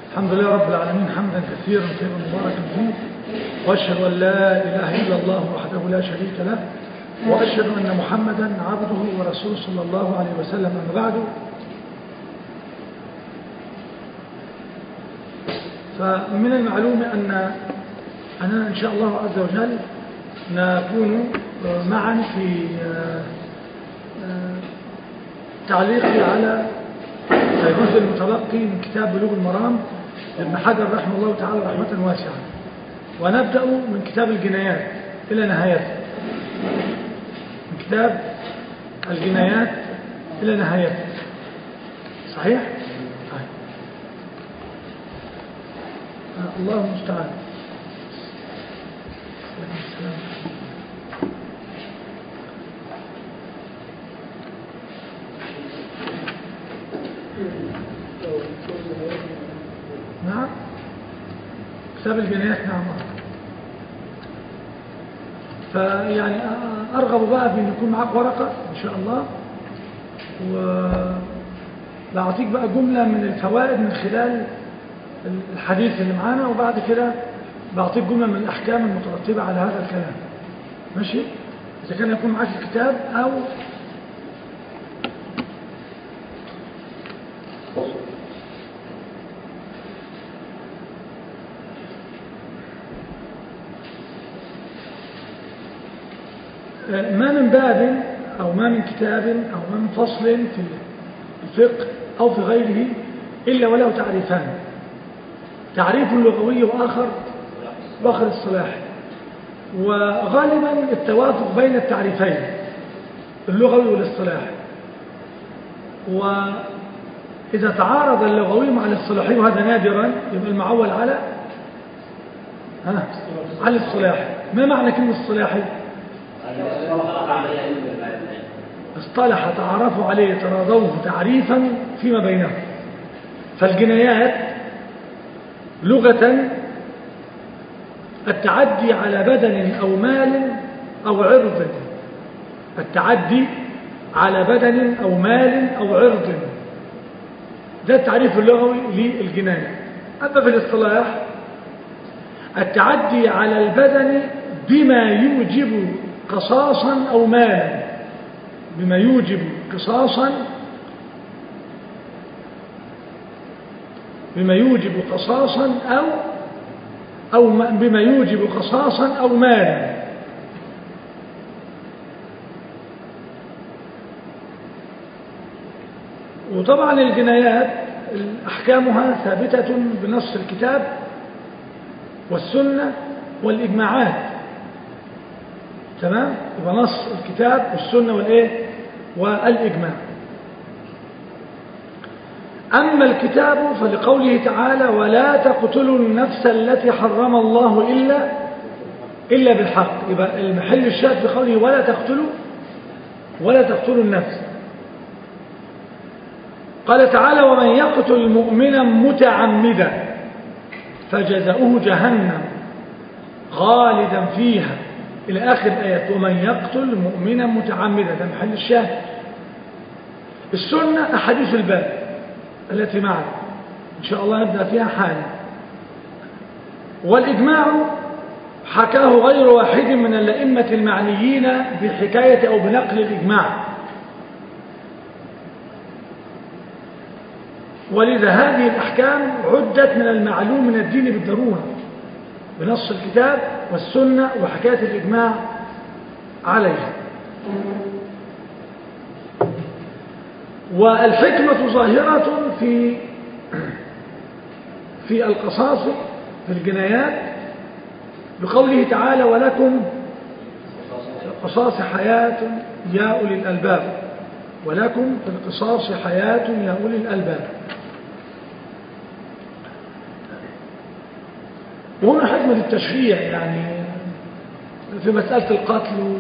الحمد لله رب العالمين حمدا كثيرا طيبا مباركا فيه واشهد ان لا اله الا الله وحده لا شريك له واشهد ان محمدا عبده ورسوله صلى الله عليه وسلم اما بعد فمن المعلوم ان اننا ان شاء الله عز وجل نكون معا في تعليقي على الجزء المتلقي من كتاب بلوغ المرام لابن حجر رحمه الله تعالى رحمة واسعة ونبدأ من كتاب الجنايات إلى نهايته من كتاب الجنايات إلى نهايته صحيح؟ صحيح الله المستعان نعم كتاب الجنايات نعم فيعني أرغب بقى بأن يكون معاك ورقة إن شاء الله وبعطيك بقى جملة من الفوائد من خلال الحديث اللي معانا وبعد كده بعطيك جملة من الأحكام المترتبة على هذا الكلام ماشي إذا كان يكون معاك الكتاب أو ما من باب أو ما من كتاب أو ما من فصل في الفقه أو في غيره إلا وله تعريفان تعريف لغوي وآخر وآخر الصلاح وغالبا التوافق بين التعريفين اللغوي والاصطلاح وإذا تعارض اللغوي مع الاصطلاحي وهذا نادرا يبقى المعول على ها على الاصطلاح ما معنى كلمة اصطلاحي اصطلح تعرفوا عليه تراضوه تعريفا فيما بينهم فالجنايات لغة التعدي على بدن أو مال أو عرض التعدي على بدن أو مال أو عرض ده التعريف اللغوي للجناية أما في الاصطلاح التعدي على البدن بما يوجب قصاصا أو مالا بما يوجب قصاصا بما يوجب قصاصا أو أو بما يوجب قصاصا أو مالا وطبعا الجنايات أحكامها ثابتة بنص الكتاب والسنة والإجماعات تمام يبقى نص الكتاب والسنة والإيه والإجماع أما الكتاب فلقوله تعالى ولا تقتلوا النفس التي حرم الله إلا إلا بالحق يبقى المحل الشاهد في قوله ولا تقتلوا ولا تقتلوا النفس قال تعالى ومن يقتل مؤمنا متعمدا فجزاؤه جهنم خالدا فيها إلى آخر الآيات ومن يقتل مؤمنا متعمدا ده محل الشاهد السنة أحاديث الباب التي معنا إن شاء الله نبدأ فيها حالا والإجماع حكاه غير واحد من الأئمة المعنيين بحكاية أو بنقل الإجماع ولذا هذه الأحكام عدت من المعلوم من الدين بالضرورة بنص الكتاب والسنة وحكاية الإجماع عليها والحكمة ظاهرة في في القصاص في الجنايات بقوله تعالى ولكم في القصاص حياة يا أولي الألباب ولكم في القصاص حياة يا أولي الألباب وهنا حكمة التشريع يعني في مسألة القتل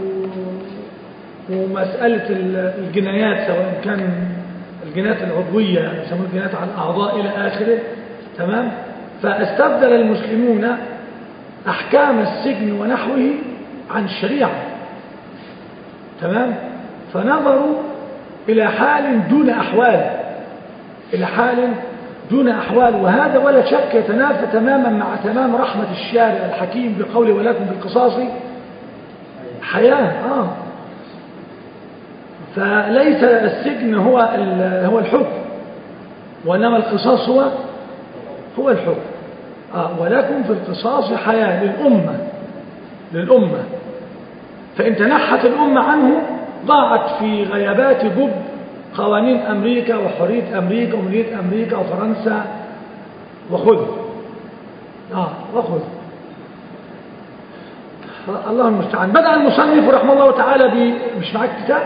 ومسألة الجنايات سواء كان الجنايات العضوية يسمون الجنايات على الأعضاء إلى آخره تمام فاستبدل المسلمون أحكام السجن ونحوه عن الشريعة تمام فنظروا إلى حال دون أحوال إلى حال دون أحوال وهذا ولا شك يتنافى تماما مع تمام رحمة الشارع الحكيم بقوله ولكم بالقصاص حياة آه فليس السجن هو هو الحكم وإنما القصاص هو هو الحكم آه ولكم في القصاص حياة للأمة للأمة فإن تنحت الأمة عنه ضاعت في غيابات جب قوانين أمريكا وحرية أمريكا وملية أمريكا وفرنسا وخذ آه وخذ الله المستعان بدأ المصنف رحمه الله تعالى ب... مش معاك كتاب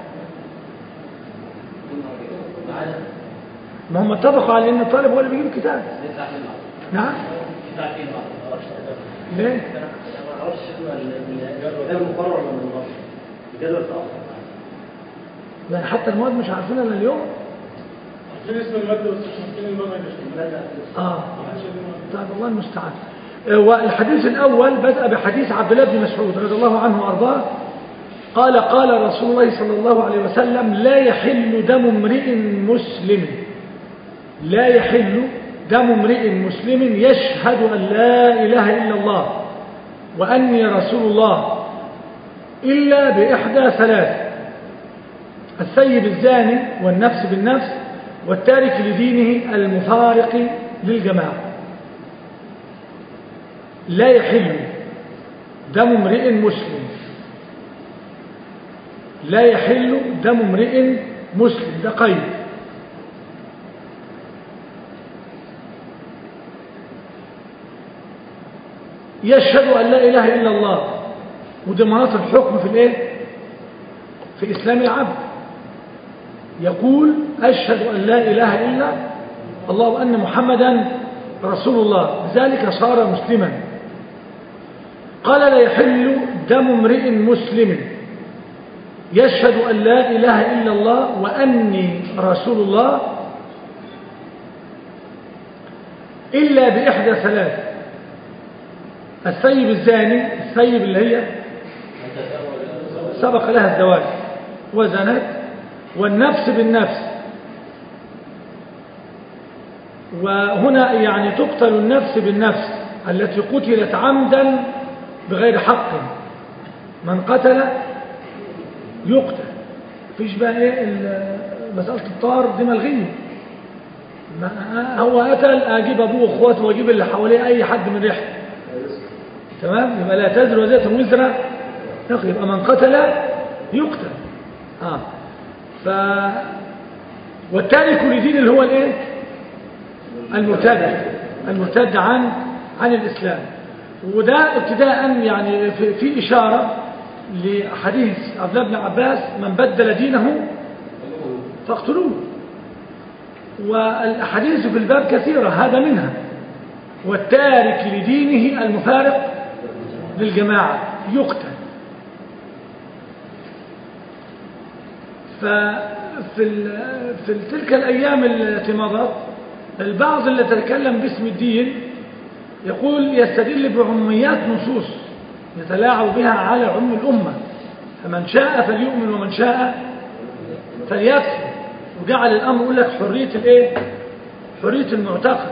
ما هم اتفقوا على ان الطالب هو اللي بيجيب الكتاب نعم ليه يعني حتى المواد مش عارفينها الا اليوم عارفين اسم المادة بس مش عارفين المنهج اه طيب الله المستعان والحديث الأول بدأ بحديث عبد الله بن مسعود رضي الله عنه وأرضاه قال قال رسول الله صلى الله عليه وسلم لا يحل دم امرئ مسلم لا يحل دم امرئ مسلم يشهد أن لا إله إلا الله وأني رسول الله إلا بإحدى ثلاث السيب الزاني والنفس بالنفس والتارك لدينه المفارق للجماعة لا يحل دم امرئ مسلم لا يحل دم امرئ مسلم ده قيد يشهد أن لا إله إلا الله ودي مناط الحكم في الايه في إسلام العبد يقول أشهد أن لا إله إلا الله وأن محمدا رسول الله لذلك صار مسلما قال لا يحل دم امرئ مسلم يشهد أن لا إله إلا الله وأني رسول الله إلا بإحدى ثلاث الثيب الزاني الثيب اللي هي سبق لها الزواج وزنت والنفس بالنفس وهنا يعني تقتل النفس بالنفس التي قتلت عمدا بغير حق من قتل يقتل فيش بقى ايه مسألة الطار دي ملغية هو قتل اجيب ابوه واخواته واجيب اللي حواليه اي حد من ريحته تمام يبقى لا تزر وزية وزر يبقى من قتل يقتل اه ف والتارك لدين اللي هو الايه المرتد المرتد عن عن الاسلام وده ابتداء يعني في, في اشاره لحديث عبد الله بن عباس من بدل دينه فاقتلوه والاحاديث في الباب كثيره هذا منها والتارك لدينه المفارق للجماعه يقتل ففي في تلك الأيام التي مضت البعض اللي تتكلم باسم الدين يقول يستدل بعميات نصوص يتلاعب بها على عم الأمة فمن شاء فليؤمن ومن شاء فليكفر وجعل الأمر يقول لك حرية الايه حرية المعتقد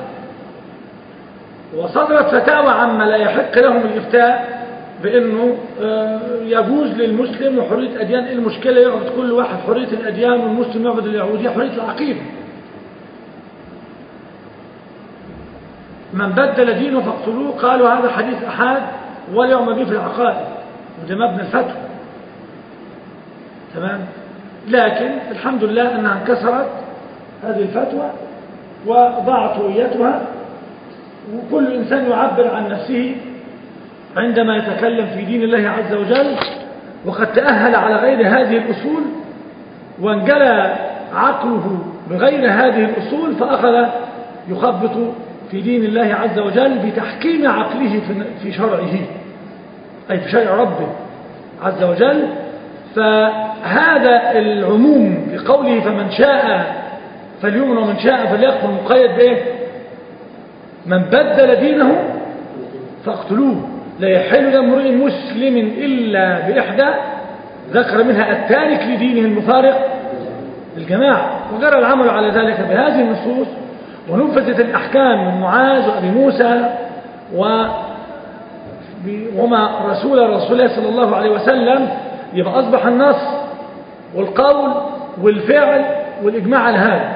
وصدرت فتاوى عما لا يحق لهم الإفتاء بأنه يجوز للمسلم وحرية أديان إيه المشكلة يعبد كل واحد حرية الأديان والمسلم يعبد اليهودية حرية العقيدة من بدل دينه فاقتلوه قالوا هذا حديث أحاد ولا يعمل به في العقائد وده مبنى الفتوى تمام لكن الحمد لله أنها انكسرت هذه الفتوى وضاعت هويتها وكل إنسان يعبر عن نفسه عندما يتكلم في دين الله عز وجل وقد تأهل على غير هذه الأصول وانجلى عقله بغير هذه الأصول فأخذ يخبط في دين الله عز وجل بتحكيم عقله في شرعه أي في شرع ربه عز وجل فهذا العموم بقوله فمن شاء فليؤمن ومن شاء فليكفر مقيد بايه من بدل دينه فاقتلوه لا يحل دم امرئ مسلم إلا بإحدى ذكر منها التارك لدينه المفارق للجماعة وجرى العمل على ذلك بهذه النصوص ونفذت الأحكام من معاذ وأبي موسى و وما رسول رسول الله صلى الله عليه وسلم يبقى أصبح النص والقول والفعل والإجماع على هذا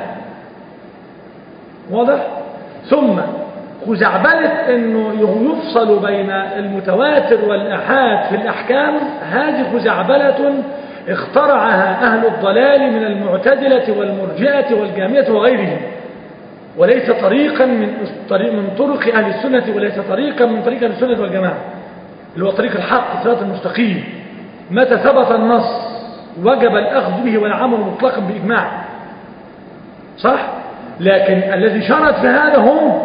واضح ثم خزعبلة أنه يفصل بين المتواتر والأحاد في الأحكام هذه خزعبلة اخترعها أهل الضلال من المعتزلة والمرجئة والجامية وغيرهم وليس طريقا من طريق من طرق أهل السنة وليس طريقا من طريق أهل السنة والجماعة اللي هو طريق الحق الصراط المستقيم متى ثبت النص وجب الأخذ به والعمل مطلقا بإجماع صح؟ لكن الذي شرط في هذا هم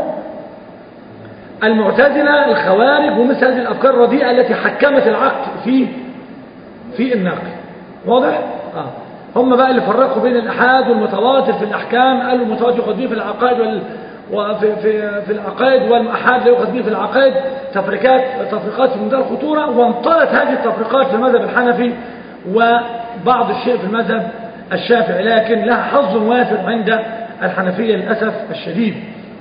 المعتزلة الخوارج ومثل هذه الأفكار الرديئة التي حكمت العقل في في النقل واضح؟ آه. هم بقى اللي فرقوا بين الأحاد والمتواتر في الأحكام قالوا المتواتر يؤخذ به في العقائد وال وفي في في العقائد والأحاد لا يؤخذ به في العقائد تفريقات تفريقات في منتهى الخطورة وانطلت هذه التفريقات في المذهب الحنفي وبعض الشيء في المذهب الشافعي لكن لها حظ وافر عند الحنفية للأسف الشديد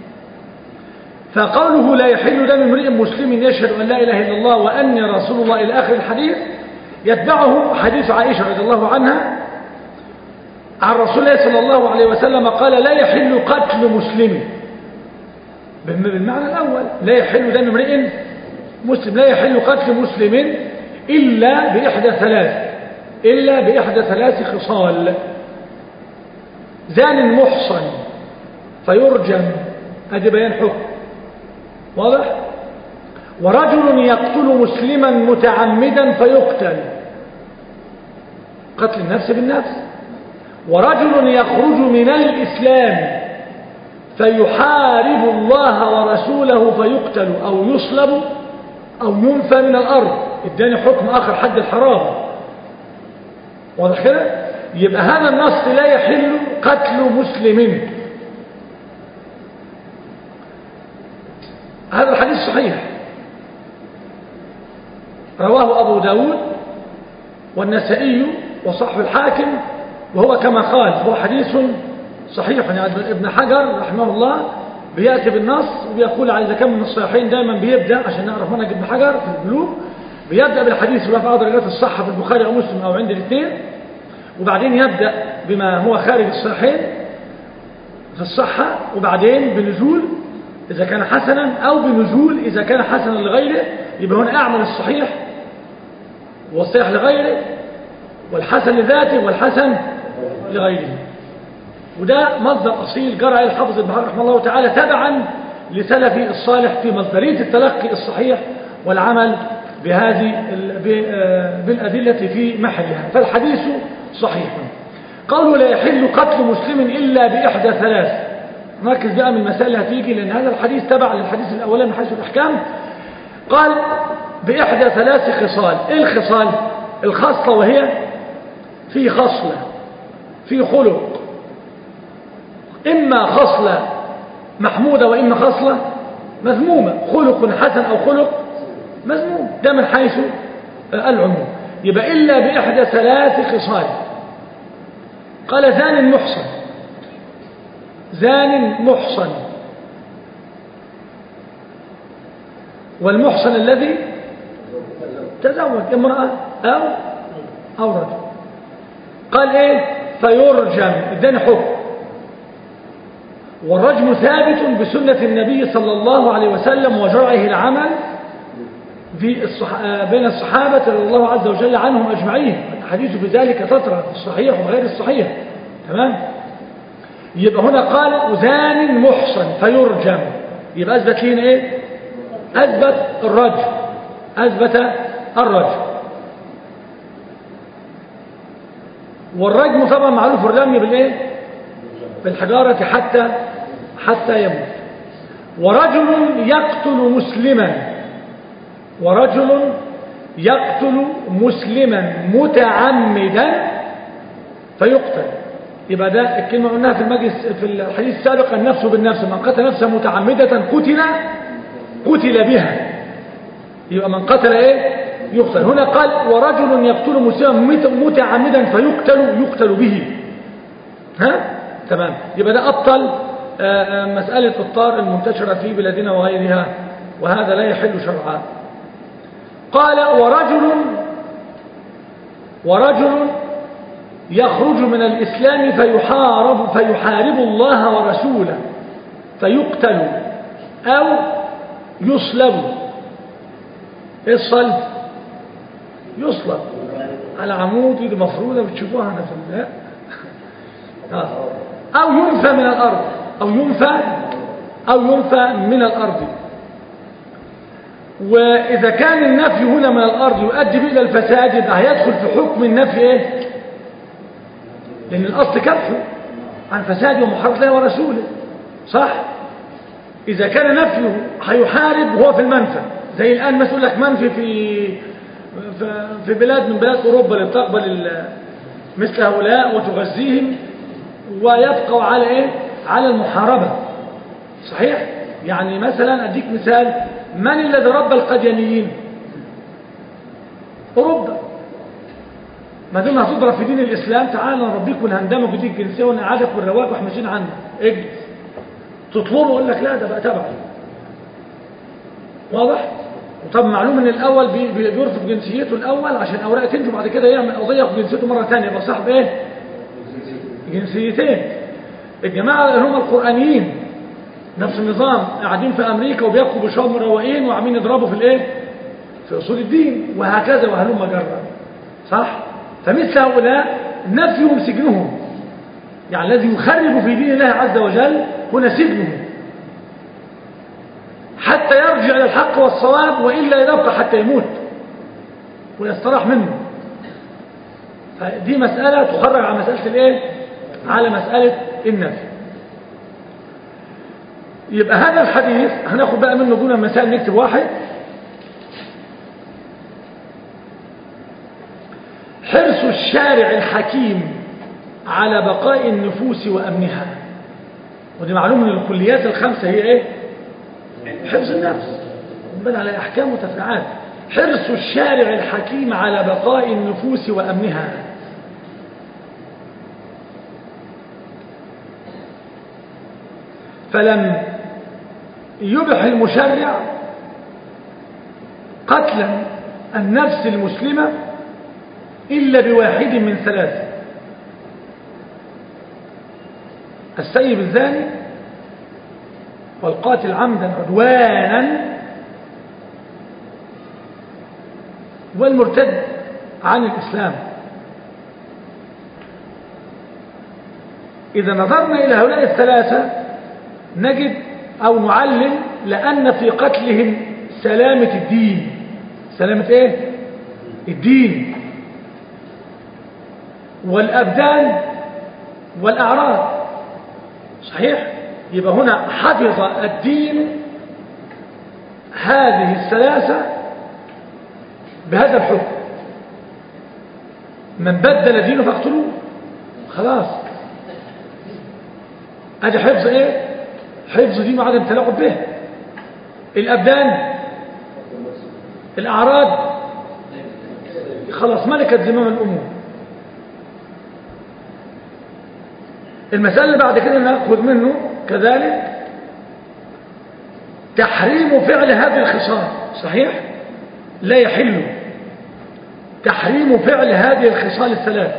فقوله لا يحل دم امرئ مسلم يشهد أن لا إله إلا الله وأني رسول الله إلى آخر الحديث يتبعه حديث عائشة رضي الله عنها عن رسول الله صلى الله عليه وسلم قال لا يحل قتل مسلم بالمعنى الأول لا يحل دم امرئ مسلم لا يحل قتل مسلم إلا بإحدى ثلاث إلا بإحدى ثلاث خصال زان محصن فيرجم هذا بيان حكم واضح ورجل يقتل مسلما متعمدا فيقتل قتل النفس بالنفس ورجل يخرج من الإسلام فيحارب الله ورسوله فيقتل أو يصلب أو ينفى من الأرض اداني حكم آخر حد الحرام واضح كده يبقى هذا النص لا يحل قتل مسلم هذا الحديث صحيح رواه أبو داود والنسائي وصحب الحاكم وهو كما قال هو حديث صحيح يعني ابن حجر رحمه الله بيأتي بالنص وبيقول على إذا كان من الصحيحين دائما بيبدأ عشان نعرف منهج ابن حجر في البلوغ بيبدأ بالحديث ولا في درجات الصحة في البخاري أو مسلم أو عند الاثنين وبعدين يبدأ بما هو خارج الصحيحين في الصحة وبعدين بنزول إذا كان حسنا أو بنزول إذا كان حسنا لغيره يبقى هنا أعمل الصحيح والصحيح لغيره والحسن لذاته والحسن لغيره وده مصدر أصيل جرى الحافظ ابن حجر رحمه الله تعالى تبعا لسلفي الصالح في مصدرية التلقي الصحيح والعمل بهذه بالأدلة في محلها فالحديث صحيح قوله لا يحل قتل مسلم إلا بإحدى ثلاث نركز بقى من المسائل اللي هتيجي لأن هذا الحديث تبع للحديث الأولاني من حيث الأحكام قال بإحدى ثلاث خصال إيه الخصال الخصلة وهي في خصلة في خلق إما خصلة محمودة وإما خصلة مذمومة خلق حسن أو خلق مذموم ده من حيث العموم يبقى إلا بإحدى ثلاث خصال قال زان محصن زان محصن والمحصن الذي تزوج امرأة أو أو رجل قال إيه فيرجم اداني حكم والرجم ثابت بسنة النبي صلى الله عليه وسلم وجرعه العمل في الصح... بين الصحابة رضي الله عز وجل عنهم أجمعين الحديث بذلك تترى في الصحيح وغير الصحيح تمام يبقى هنا قال زان محصن فيرجم يبقى أثبت لنا إيه أثبت الرجم أثبت الرجم والرجم طبعا معروف الرمي بالإيه بالحجارة حتى حتى يموت ورجل يقتل مسلما ورجل يقتل مسلما متعمدا فيقتل يبقى ده الكلمة قلناها في المجلس في الحديث السابق النفس بالنفس من قتل نفسا متعمدة قتل قتل بها يبقى من قتل ايه يقتل هنا قال ورجل يقتل مسلما متعمدا فيقتل يقتل به ها تمام يبقى ده أبطل آه، آه، مسألة الطار المنتشرة في بلادنا وغيرها وهذا لا يحل شرعا قال ورجل ورجل يخرج من الإسلام فيحارب فيحارب الله ورسوله فيقتل أو يصلب إيه الصلب يصلب على عمود دي مفروضة بتشوفوها أنا في الله آه. أو ينفى من الأرض أو ينفى أو ينفى من الأرض وإذا كان النفي هنا من الأرض يؤدي به إلى الفساد يبقى هيدخل في حكم النفي إيه؟ لأن الأصل كفه عن فساد ومحاربة الله ورسوله صح؟ إذا كان نفيه هيحارب وهو في المنفى زي الآن مثلا يقول لك منفي في في- في بلاد من بلاد أوروبا اللي بتقبل ال- مثل هؤلاء وتغذيهم ويبقوا على إيه؟ على المحاربة صحيح؟ يعني مثلا أديك مثال من الذي ربى القديانيين؟ أوروبا ما دام هتضرب في دين الإسلام تعال نربيك ونهندمك وديك الجنسية ونقعدك والرواق واحنا ماشيين عنك اجلس تطلبه يقول لك لا ده بقى تبعي واضح؟ وطب معلوم ان الاول بي- بي- بيرفض جنسيته الاول عشان اوراق تنجو بعد كده يعمل قضيه في جنسيته مره ثانيه يبقى صاحب ايه؟ جنسيتين الجماعه اللي هم القرانيين نفس النظام قاعدين في امريكا وبياخدوا بشرب مروقين وعاملين يضربوا في الايه؟ في اصول الدين وهكذا وهلم جرا صح؟ فمثل هؤلاء نفيهم سجنهم يعني الذي يخرب في دين الله عز وجل هنا سجنه حتى يرجع إلى الحق والصواب وإلا يبقى حتى يموت ويستراح منه فدي مسألة تخرج على مسألة الإيه؟ على مسألة النفي يبقى هذا الحديث هناخد بقى منه جملة مسائل نكتب واحد حرص الشارع الحكيم على بقاء النفوس وأمنها ودي معلوم ان الكليات الخمسة هي ايه حفظ النفس بل على احكام وتفريعات حرص الشارع الحكيم على بقاء النفوس وامنها فلم يبح المشرع قتلا النفس المسلمة إلا بواحد من ثلاثة السيب الزاني والقاتل عمدا عدوانا والمرتد عن الإسلام إذا نظرنا إلى هؤلاء الثلاثة نجد أو نعلم لأن في قتلهم سلامة الدين سلامة إيه؟ الدين والأبدان والأعراض صحيح يبقى هنا حفظ الدين هذه الثلاثة بهذا الحكم من بدل دينه فاقتلوه خلاص ادي حفظ ايه حفظ دينه وعدم تلاعب به الابدان الاعراض خلاص ملكت زمام الامور المسألة اللي بعد كده نأخذ منه كذلك تحريم فعل هذه الخصال صحيح لا يحل تحريم فعل هذه الخصال الثلاث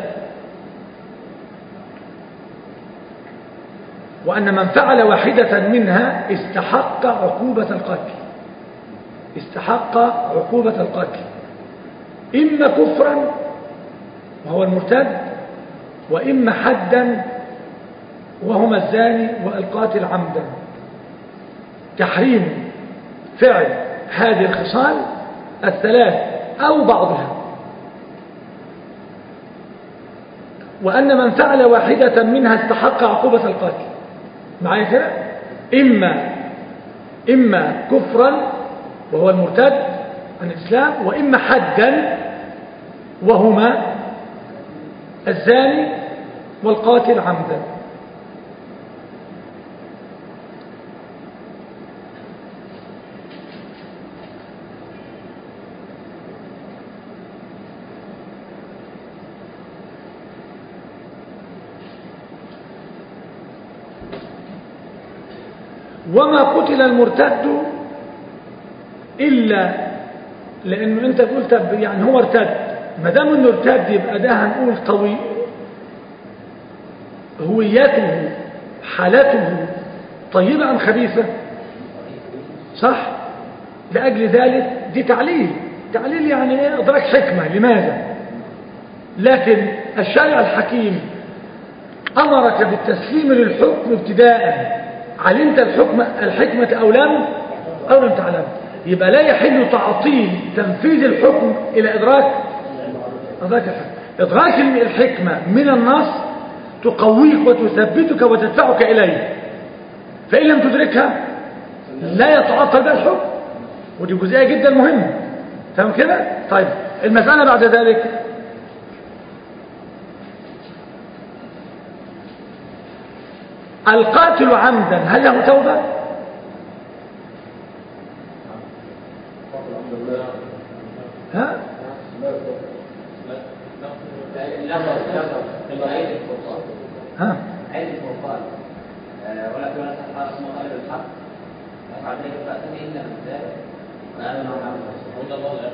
وأن من فعل واحدة منها استحق عقوبة القتل استحق عقوبة القتل إما كفرا وهو المرتد وإما حدا وهما الزاني والقاتل عمدا تحريم فعل هذه الخصال الثلاث أو بعضها وأن من فعل واحدة منها استحق عقوبة القتل معايا كده إما إما كفرا وهو المرتد عن الإسلام وإما حدا وهما الزاني والقاتل عمدا وما قتل المرتد إلا لأنه أنت تقول طب يعني هو ارتد ما دام انه ارتد يبقى ده هنقول طويل هويته حالته طيبة أم خبيثة صح لأجل ذلك دي تعليل تعليل يعني ايه ادراك حكمة لماذا لكن الشارع الحكيم أمرك بالتسليم للحكم ابتداء علمت الحكم الحكمة أو لم أو لم تعلم يبقى لا يحل تعطيل تنفيذ الحكم إلى إدراك إدراك الحكمة إدراك الحكمة من النص تقويك وتثبتك وتدفعك إليه فإن لم تدركها لا يتعطل بها الحكم ودي جزئية جدا مهمة تمام كده؟ طيب المسألة بعد ذلك القاتل عمدا هل له توبة؟ ها؟ ها؟ عيد الفرقان ولا تولى تحقق اسم طالب الحق يفعل ذلك فأتم إلا من تاب وآمن وعمل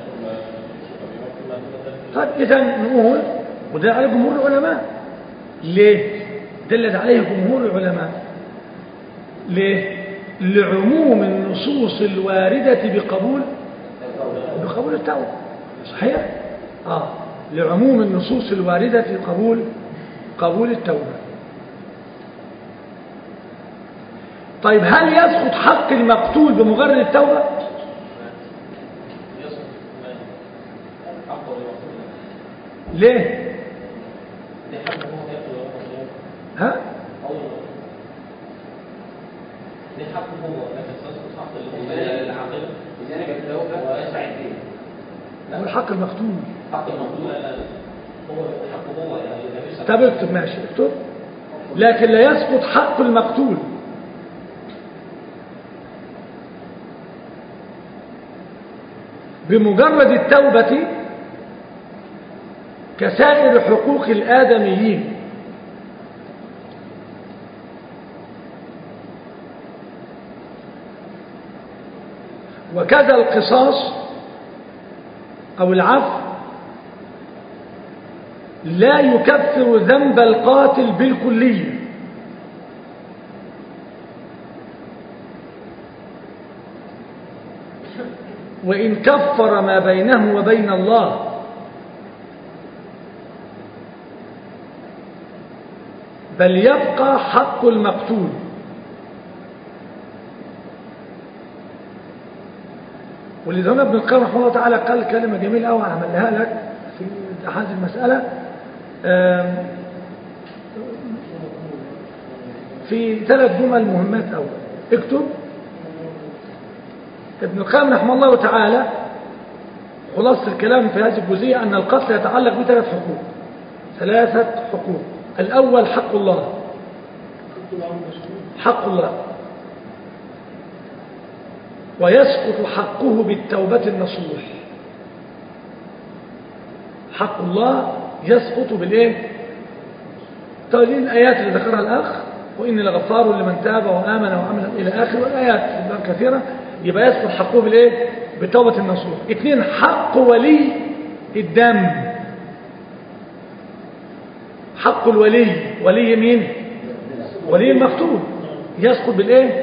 طيب إذا نقول ودل عليه جمهور العلماء ليه؟ دلت عليه جمهور العلماء ليه؟ لعموم النصوص الواردة بقبول بقبول التوبة صحيح؟ آه لعموم النصوص الواردة بقبول قبول التوبة طيب هل يسقط حق المقتول بمجرد التوبة؟ ليه؟ ها؟ بجانب التوبة ويسعى الدين هو الحق المقتول حق المقتول هو حقه هو يعني النبي صلى طب اكتب ماشي اكتب لكن لا يسقط حق المقتول بمجرد التوبة كسائر حقوق الآدميين وكذا القصاص أو العفو لا يكفر ذنب القاتل بالكلية وإن كفر ما بينه وبين الله بل يبقى حق المقتول ولذا هنا ابن القيم رحمه الله تعالى قال كلمة جميلة أوي عملها لك في هذه المسألة آم، في ثلاث جمل مهمات أوي اكتب ابن القيم رحمه الله تعالى خلاصة الكلام في هذه الجزئية أن القتل يتعلق بثلاث حقوق ثلاثة حقوق الأول حق الله حق الله ويسقط حقه بالتوبة النصوح حق الله يسقط بالايه طيب الآيات اللي ذكرها الأخ وإني لغفار لمن تاب وآمن وعمل إلى آخر والآيات كثيرة يبقى يسقط حقه بالايه بتوبة النصوح اثنين حق ولي الدم حق الولي ولي مين ولي المقتول يسقط بالايه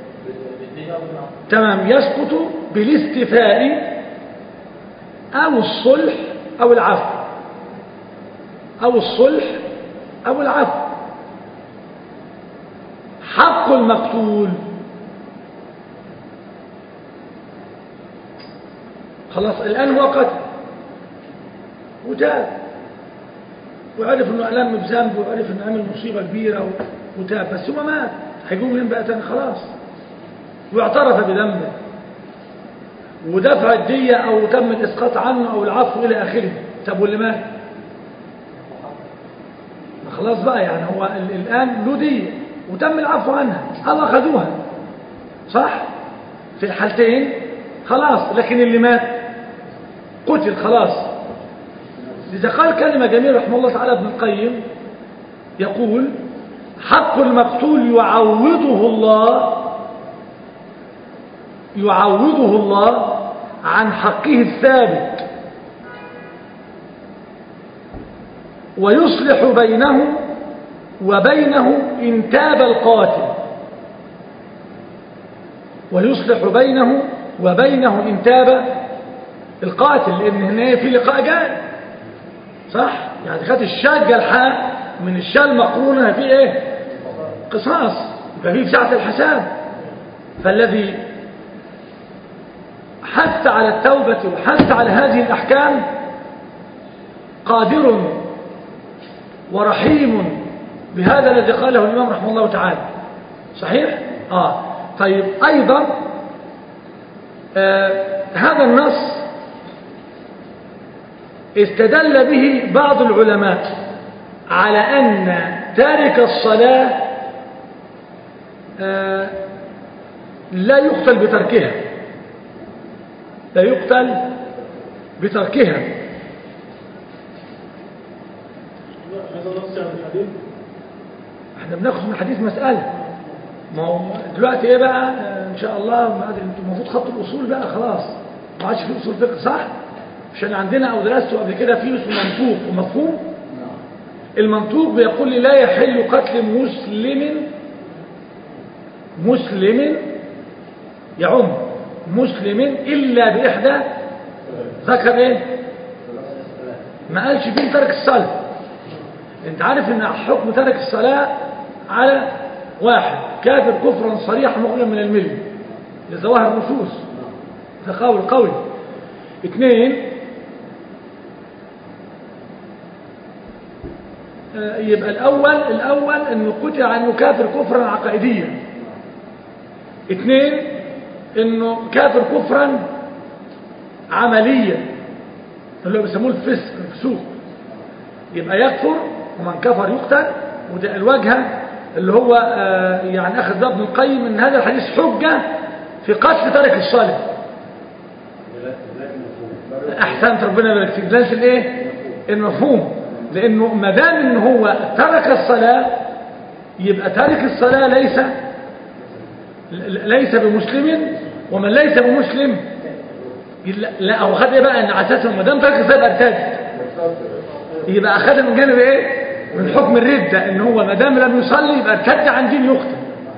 تمام يسقط بالاستفاء او الصلح او العفو او الصلح او العفو حق المقتول خلاص الآن هو قتل وتاب وعرف انه ألم بذنب وعرف انه عمل مصيبة كبيرة و- وتاب بس هو مات هيقوم من بقى تاني خلاص واعترف بذنبه ودفع الدية او تم الاسقاط عنه او العفو الى اخره طب واللي مات ما خلاص بقى يعني هو ال- الان له دية وتم العفو عنها او اخذوها صح في الحالتين خلاص لكن اللي مات قتل خلاص لذا قال كلمة جميلة رحمه الله تعالى ابن القيم يقول حق المقتول يعوضه الله يعوضه الله عن حقه الثابت ويصلح بينه وبينه إن تاب القاتل ويصلح بينه وبينه إن تاب القاتل لأن هنا في لقاء جاي صح يعني خدت الشاة جلحاء من الشاة المقرونة في ايه قصاص يبقى في ساعة الحساب فالذي حث على التوبة وحث على هذه الأحكام قادر ورحيم بهذا الذي قاله الإمام رحمه الله تعالى صحيح؟ آه طيب أيضا آه هذا النص استدل به بعض العلماء على أن تارك الصلاة آه لا يقتل بتركها لا يقتل بتركها هذا نص عن الحديث احنا بناخد من الحديث مسألة ما هو دلوقتي ايه بقى آه، ان شاء الله ما ادري انتوا المفروض خدتوا الاصول بقى خلاص ما عادش في اصول فقه صح عشان عندنا او درسته قبل كده في اسمه منطوق ومفهوم المنطوق بيقول لي لا يحل قتل مسلم مسلم يعم مسلم الا باحدى ذكر ايه ما قالش فيه ترك الصلاه انت عارف ان حكم ترك الصلاة على واحد كافر كفرا صريحا مخرجا من الملة لظواهر النصوص ده قول قوي اثنين آه، يبقى الاول الاول انه قتل عنه كافر كفرا عقائديا اثنين انه كافر كفرا عمليا اللي هو بيسموه الفسق الفسوق يبقى يكفر ومن كفر يقتل وده الوجهة اللي هو آه، يعني أخذ ابن القيم من هذا الحديث حجة في قتل تارك الصلاة أحسنت ربنا يبارك فيك دلالة الإيه؟ المفهوم لأنه ما دام إن هو ترك الصلاة يبقى تارك الصلاة ليس ليس بمسلم ومن ليس بمسلم لا- لا هو خد ايه بقى ان على اساس ما دام ترك الصلاه يبقى ارتد يبقى اخذها من جانب ايه من حكم الردة ان هو ما دام لم يصلي يبقى ارتد عن دين يقتل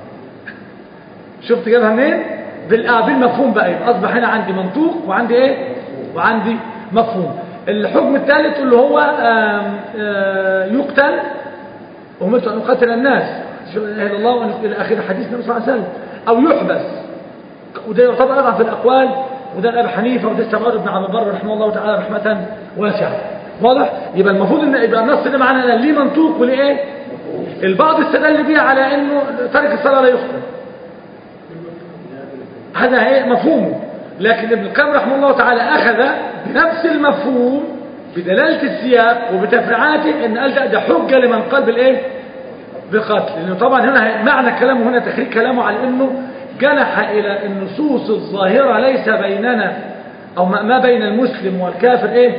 شفت جابها منين بال- آه، بالمفهوم بقى يبقى اصبح هنا عندي منطوق وعندي ايه وعندي مفهوم الحكم الثالث اللي هو آم، آه، يقتل ومرت ان يقتل الناس شو لا اله الا الله وأن الى اخر حديث النبي صلى الله عليه وسلم او يحبس وده يعتبر اضعف الاقوال وده ابي حنيفه وده استبعاد ابن عبد البر رحمه الله تعالى رحمه واسعه واضح يبقى المفروض ان يبقى النص ده معناه ان ليه منطوق وليه ايه البعض استدل بيه على انه ترك الصلاه لا يقتل هذا ايه مفهومه لكن ابن القيم رحمه الله تعالى اخذ بنفس المفهوم بدلاله السياق وبتفريعاته ان قال ده, ده حجه لمن قال بالايه بقتل لانه طبعا هنا معنى كلامه هنا تخريج كلامه على انه جنح الى النصوص الظاهره ليس بيننا او ما ما بين المسلم والكافر ايه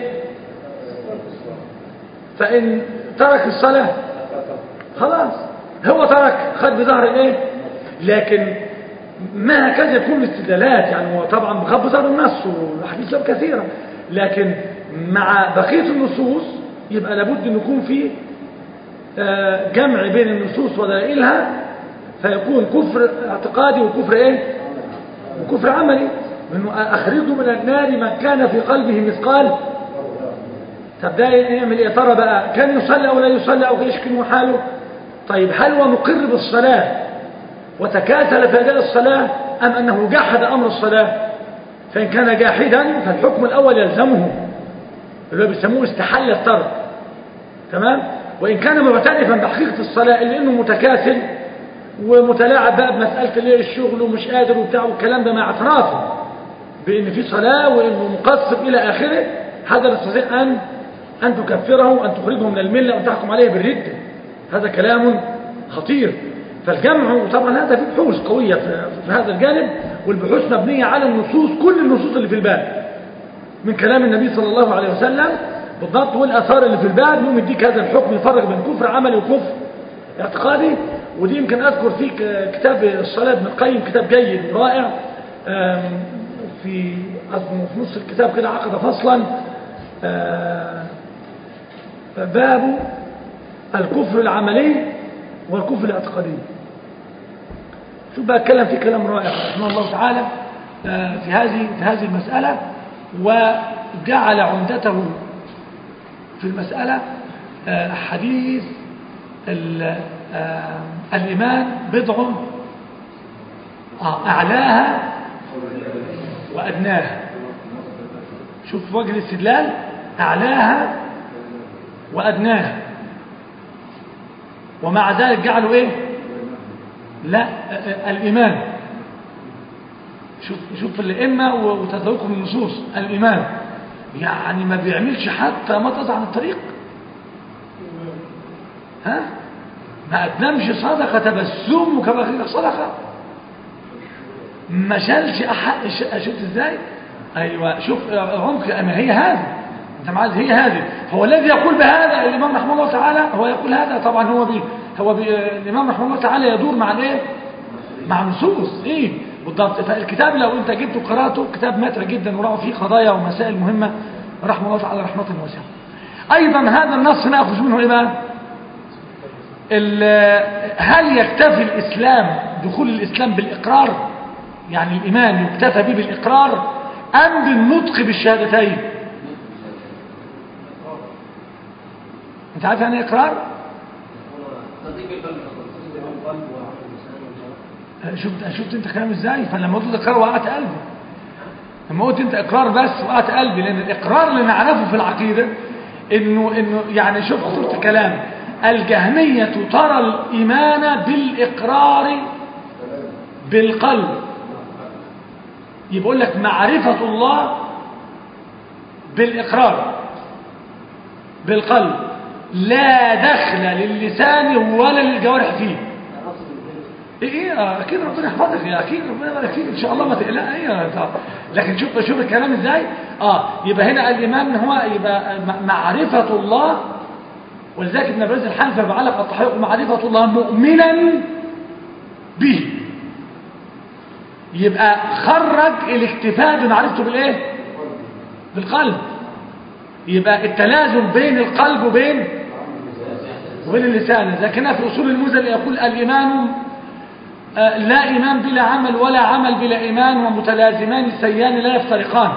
فان ترك الصلاه خلاص هو ترك خد بظهر الايه لكن ما هكذا يكون الاستدلالات يعني هو طبعا بغض بظهر النص والاحاديث له كثيره لكن مع بقيه النصوص يبقى لابد ان يكون في آه، جمع بين النصوص ودلائلها فيكون كفر اعتقادي وكفر ايه وكفر عملي انه اخرجوا من النار من كان في قلبه مثقال طب ده يعمل ايه يا ترى بقى كان يصلي او لا يصلي او ايش كان حاله طيب هل هو مقر بالصلاه وتكاسل في اداء الصلاه ام انه جحد امر الصلاه فان كان جاحدا فالحكم الاول يلزمه اللي هو بيسموه استحل الترك تمام وإن كان معترفا بحقيقة الصلاة إلا إنه متكاسل ومتلاعب بقى بمسألة اللي هي الشغل ومش قادر وبتاع والكلام ده مع اعترافه بأن في صلاة وإنه مقصر إلى آخره هذا تستطيع أن أن تكفره وأن تخرجه من الملة وأن تحكم عليه بالردة هذا كلام خطير فالجمع وطبعا هذا في بحوث قوية في, في هذا الجانب والبحوث مبنية على النصوص كل النصوص اللي في الباب من كلام النبي صلى الله عليه وسلم بالضبط والآثار اللي في الباب يوم يديك هذا الحكم يفرق بين كفر عملي وكفر اعتقادي ودي يمكن أذكر فيك كتاب الصلاة ابن القيم كتاب جيد ورائع آم، في أظن في نص الكتاب كده عقد فصلا آه، باب الكفر العملي والكفر الاعتقادي شوف بقى اتكلم فيه كلام رائع رحمه الله تعالى آه، في هذه في هذه المسألة وجعل عمدته في المسألة آه، حديث ال- آه، الإيمان بضع آه، أعلاها وأدناها شوف وجه الاستدلال أعلاها وأدناها ومع ذلك جعلوا إيه لا آه، آه، الإيمان شوف شوف الأئمة وتذوقهم النصوص الإيمان يعني ما بيعملش حتى مطز عن الطريق ها ما أدنمش صدقة تبسمك بخير صدقة ما شالش أحق ش- شفت ازاي ايوه شوف عمق ما هي هذه انت معاذ هي هذه هو الذي يقول بهذا الامام رحمه الله تعالى هو يقول هذا طبعا هو بي هو بي الامام رحمه الله تعالى يدور مع الايه مع النصوص ايه بالضبط فالكتاب لو انت جبته قراته كتاب ماتع جدا وراه فيه قضايا ومسائل مهمه رحمه الله تعالى رحمه واسعه ايضا هذا النص ناخذ منه ايه بقى ال- هل يكتفي الإسلام دخول الإسلام بالإقرار يعني الإيمان يكتفى به بالإقرار أم بالنطق بالشهادتين أنت عارف يعني إيه إقرار تصديق القلب تصديق القلب وعقل اللسان والجوارح شفت شفت انت كلام ازاي فلما قلت اقرار وقعت قلبي لما قلت انت اقرار بس وقعت قلبي لان الاقرار اللي نعرفه في العقيده انه انه يعني شوف صورة الكلام الجهمية ترى الايمان بالاقرار بالقلب يقول لك معرفة الله بالاقرار بالقلب لا دخل للسان ولا للجوارح فيه ايه ايه آه، اكيد ربنا يحفظك يا اكيد ربنا يبارك فيك ان شاء الله ما تقلق ايه طب. لكن شوف شوف الكلام ازاي اه يبقى هنا الايمان هو يبقى م- معرفه الله ولذلك ابن عباس الحنفي بعلق التحقيق معرفه الله مؤمنا به يبقى خرج الاكتفاء بمعرفته بالايه بالقلب يبقى التلازم بين القلب وبين وبين اللسان لكن في اصول المزل يقول الايمان آه، لا إيمان بلا عمل ولا عمل بلا إيمان ومتلازمان سيان لا يفترقان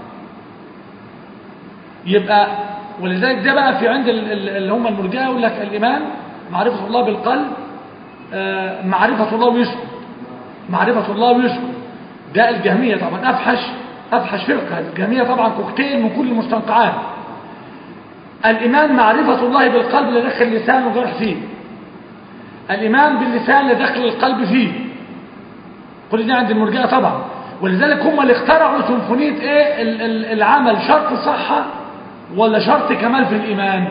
يبقى ولذلك ده بقى في عند ال- ال- اللي هم المرجئه يقول لك الإيمان معرفة الله بالقلب آه، معرفة الله ويسكت معرفة الله ويسكت ده الجهمية طبعا أفحش أفحش فرقة الجهمية طبعا كوكتيل من كل المستنقعات الإيمان معرفة الله بالقلب لا دخل لسان وجرح فيه الإيمان باللسان لا دخل القلب فيه كل ده عند المرجئة طبعا ولذلك هم اللي اخترعوا سيمفونية ايه ال- ال- العمل شرط صحة ولا شرط كمال في الإيمان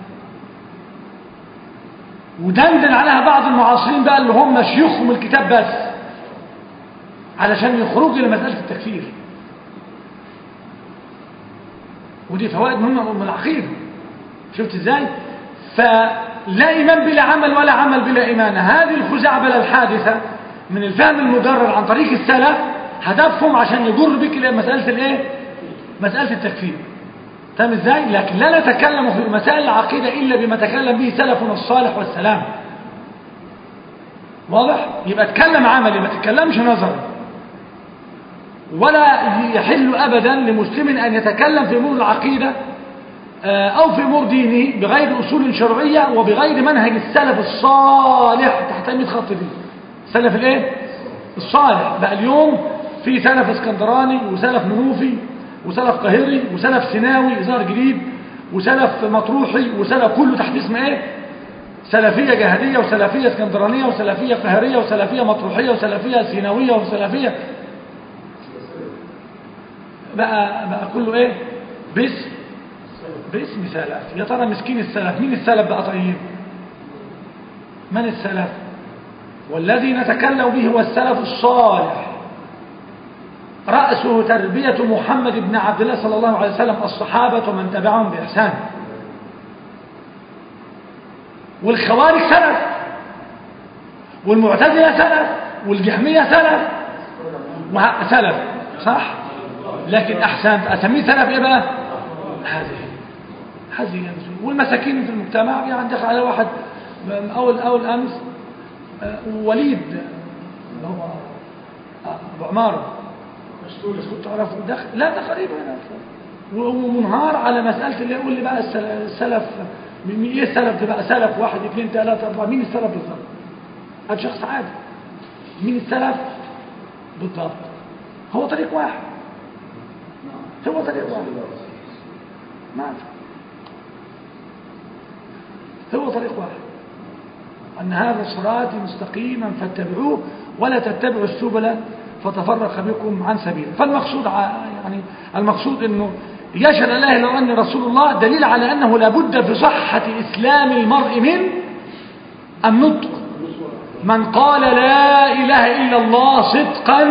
ودندن عليها بعض المعاصرين بقى اللي هم شيوخهم الكتاب بس علشان يخرجوا إلى مسألة التكفير ودي فوائد مهمة من العقيدة شفت ازاي فلا ايمان بلا عمل ولا عمل بلا ايمان هذه الخزعبله الحادثه من الفهم المجرد عن طريق السلف هدفهم عشان يجر بك الى مساله الايه مساله التكفير فاهم ازاي لكن لا نتكلم في مسائل العقيده الا بما تكلم به سلفنا الصالح والسلام واضح يبقى اتكلم عملي ما تتكلمش نظري ولا يحل ابدا لمسلم ان يتكلم في امور العقيده آه، أو في أمور دينه بغير أصول شرعية وبغير منهج السلف الصالح تحت 100 خط دي سلف الايه الصالح بقى اليوم في سلف اسكندراني وسلف منوفي وسلف قاهري وسلف سيناوي ظهر جديد وسلف مطروحي وسلف كله تحت اسم ايه سلفية جهدية وسلفية اسكندرانية وسلفية قاهرية وسلفية مطروحية وسلفية سيناوية وسلفية بقى بقى كله ايه باسم باسم سلف يا ترى مسكين السلف مين السلف بقى طيب من السلف والذي نتكلم به هو السلف الصالح رأسه تربية محمد بن عبد الله صلى الله عليه وسلم الصحابة ومن تبعهم بإحسان والخوارج سلف والمعتزلة سلف والجهمية سلف وه- سلف صح لكن احسنت اسميه سلف ايه بقى هذه هذه ينزل والمساكين في المجتمع يعني دخل على واحد من اول اول امس آه، وليد اللي هو آه، ابو عماره مشتول بس كنت اعرفه دخل لا ده قريب هنا و- ومنهار على مساله اللي يقول لي بقى السل- السلف مين ايه السلف ده بقى سلف واحد اثنين ثلاثه اربعه مين السلف بالظبط؟ هذا شخص عادي مين السلف بالضبط؟ هو طريق واحد هو طريق واحد ما في. هو طريق واحد أن هذا صراطي مستقيما فاتبعوه ولا تتبعوا السبل فتفرق بكم عن سبيله فالمقصود ع- يعني المقصود أنه يشهد الله لو أن رسول الله دليل على أنه لابد في صحة إسلام المرء من النطق من قال لا إله إلا الله صدقا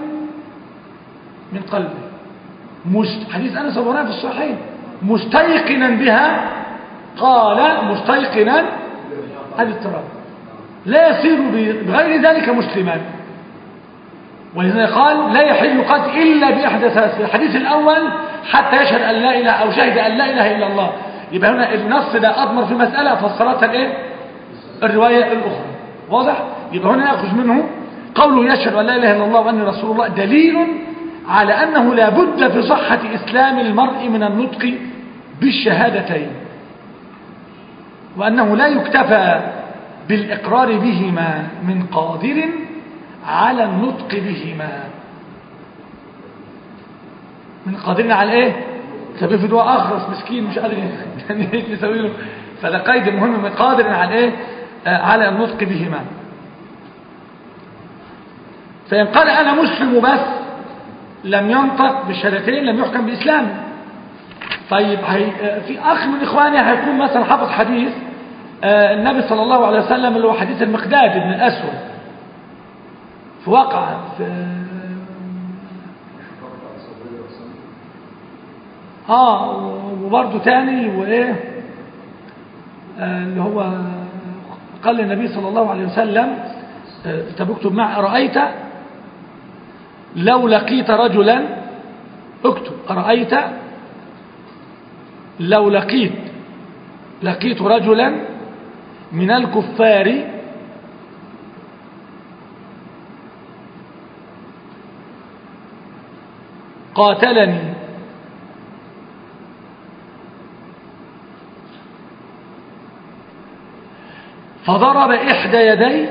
من قلبه مست... حديث أنس أبو هريرة في الصحيحين مستيقنا بها قال مستيقنا الاضطراب لا يصير ب- بغير ذلك مسلما ولذلك قال لا يحل قتل إلا بإحدى ثلاث في الحديث الأول حتى يشهد أن لا إله أو شهد أن لا إله إلا الله يبقى هنا النص ده أضمر في مسألة فسرتها الإيه؟ الرواية الأخرى واضح؟ يبقى هنا يأخذ منه قوله يشهد أن لا إله إلا الله وأني رسول الله دليل على أنه لا بد في صحة إسلام المرء من النطق بالشهادتين وأنه لا يكتفى بالإقرار بهما من قادر على النطق بهما من قادرين على ايه طب افرض هو اخرس مسكين مش قادر يعني ايش يسوي له فده قيد مهم من قادر على ايه آه على النطق بهما فإن قال أنا مسلم بس لم ينطق بالشهادتين لم يحكم بإسلامه طيب هي آه، في أخ من إخواني هيكون مثلا حافظ حديث آه، النبي صلى الله عليه وسلم اللي هو حديث المقداد بن الأسود في واقع في اه وبرضه تاني وايه آه اللي هو قال النبي صلى الله عليه وسلم آه، طب اكتب معي أرأيت لو لقيت رجلا اكتب أرأيت لو لقيت لقيت رجلا من الكفار قاتلني فضرب إحدى يدي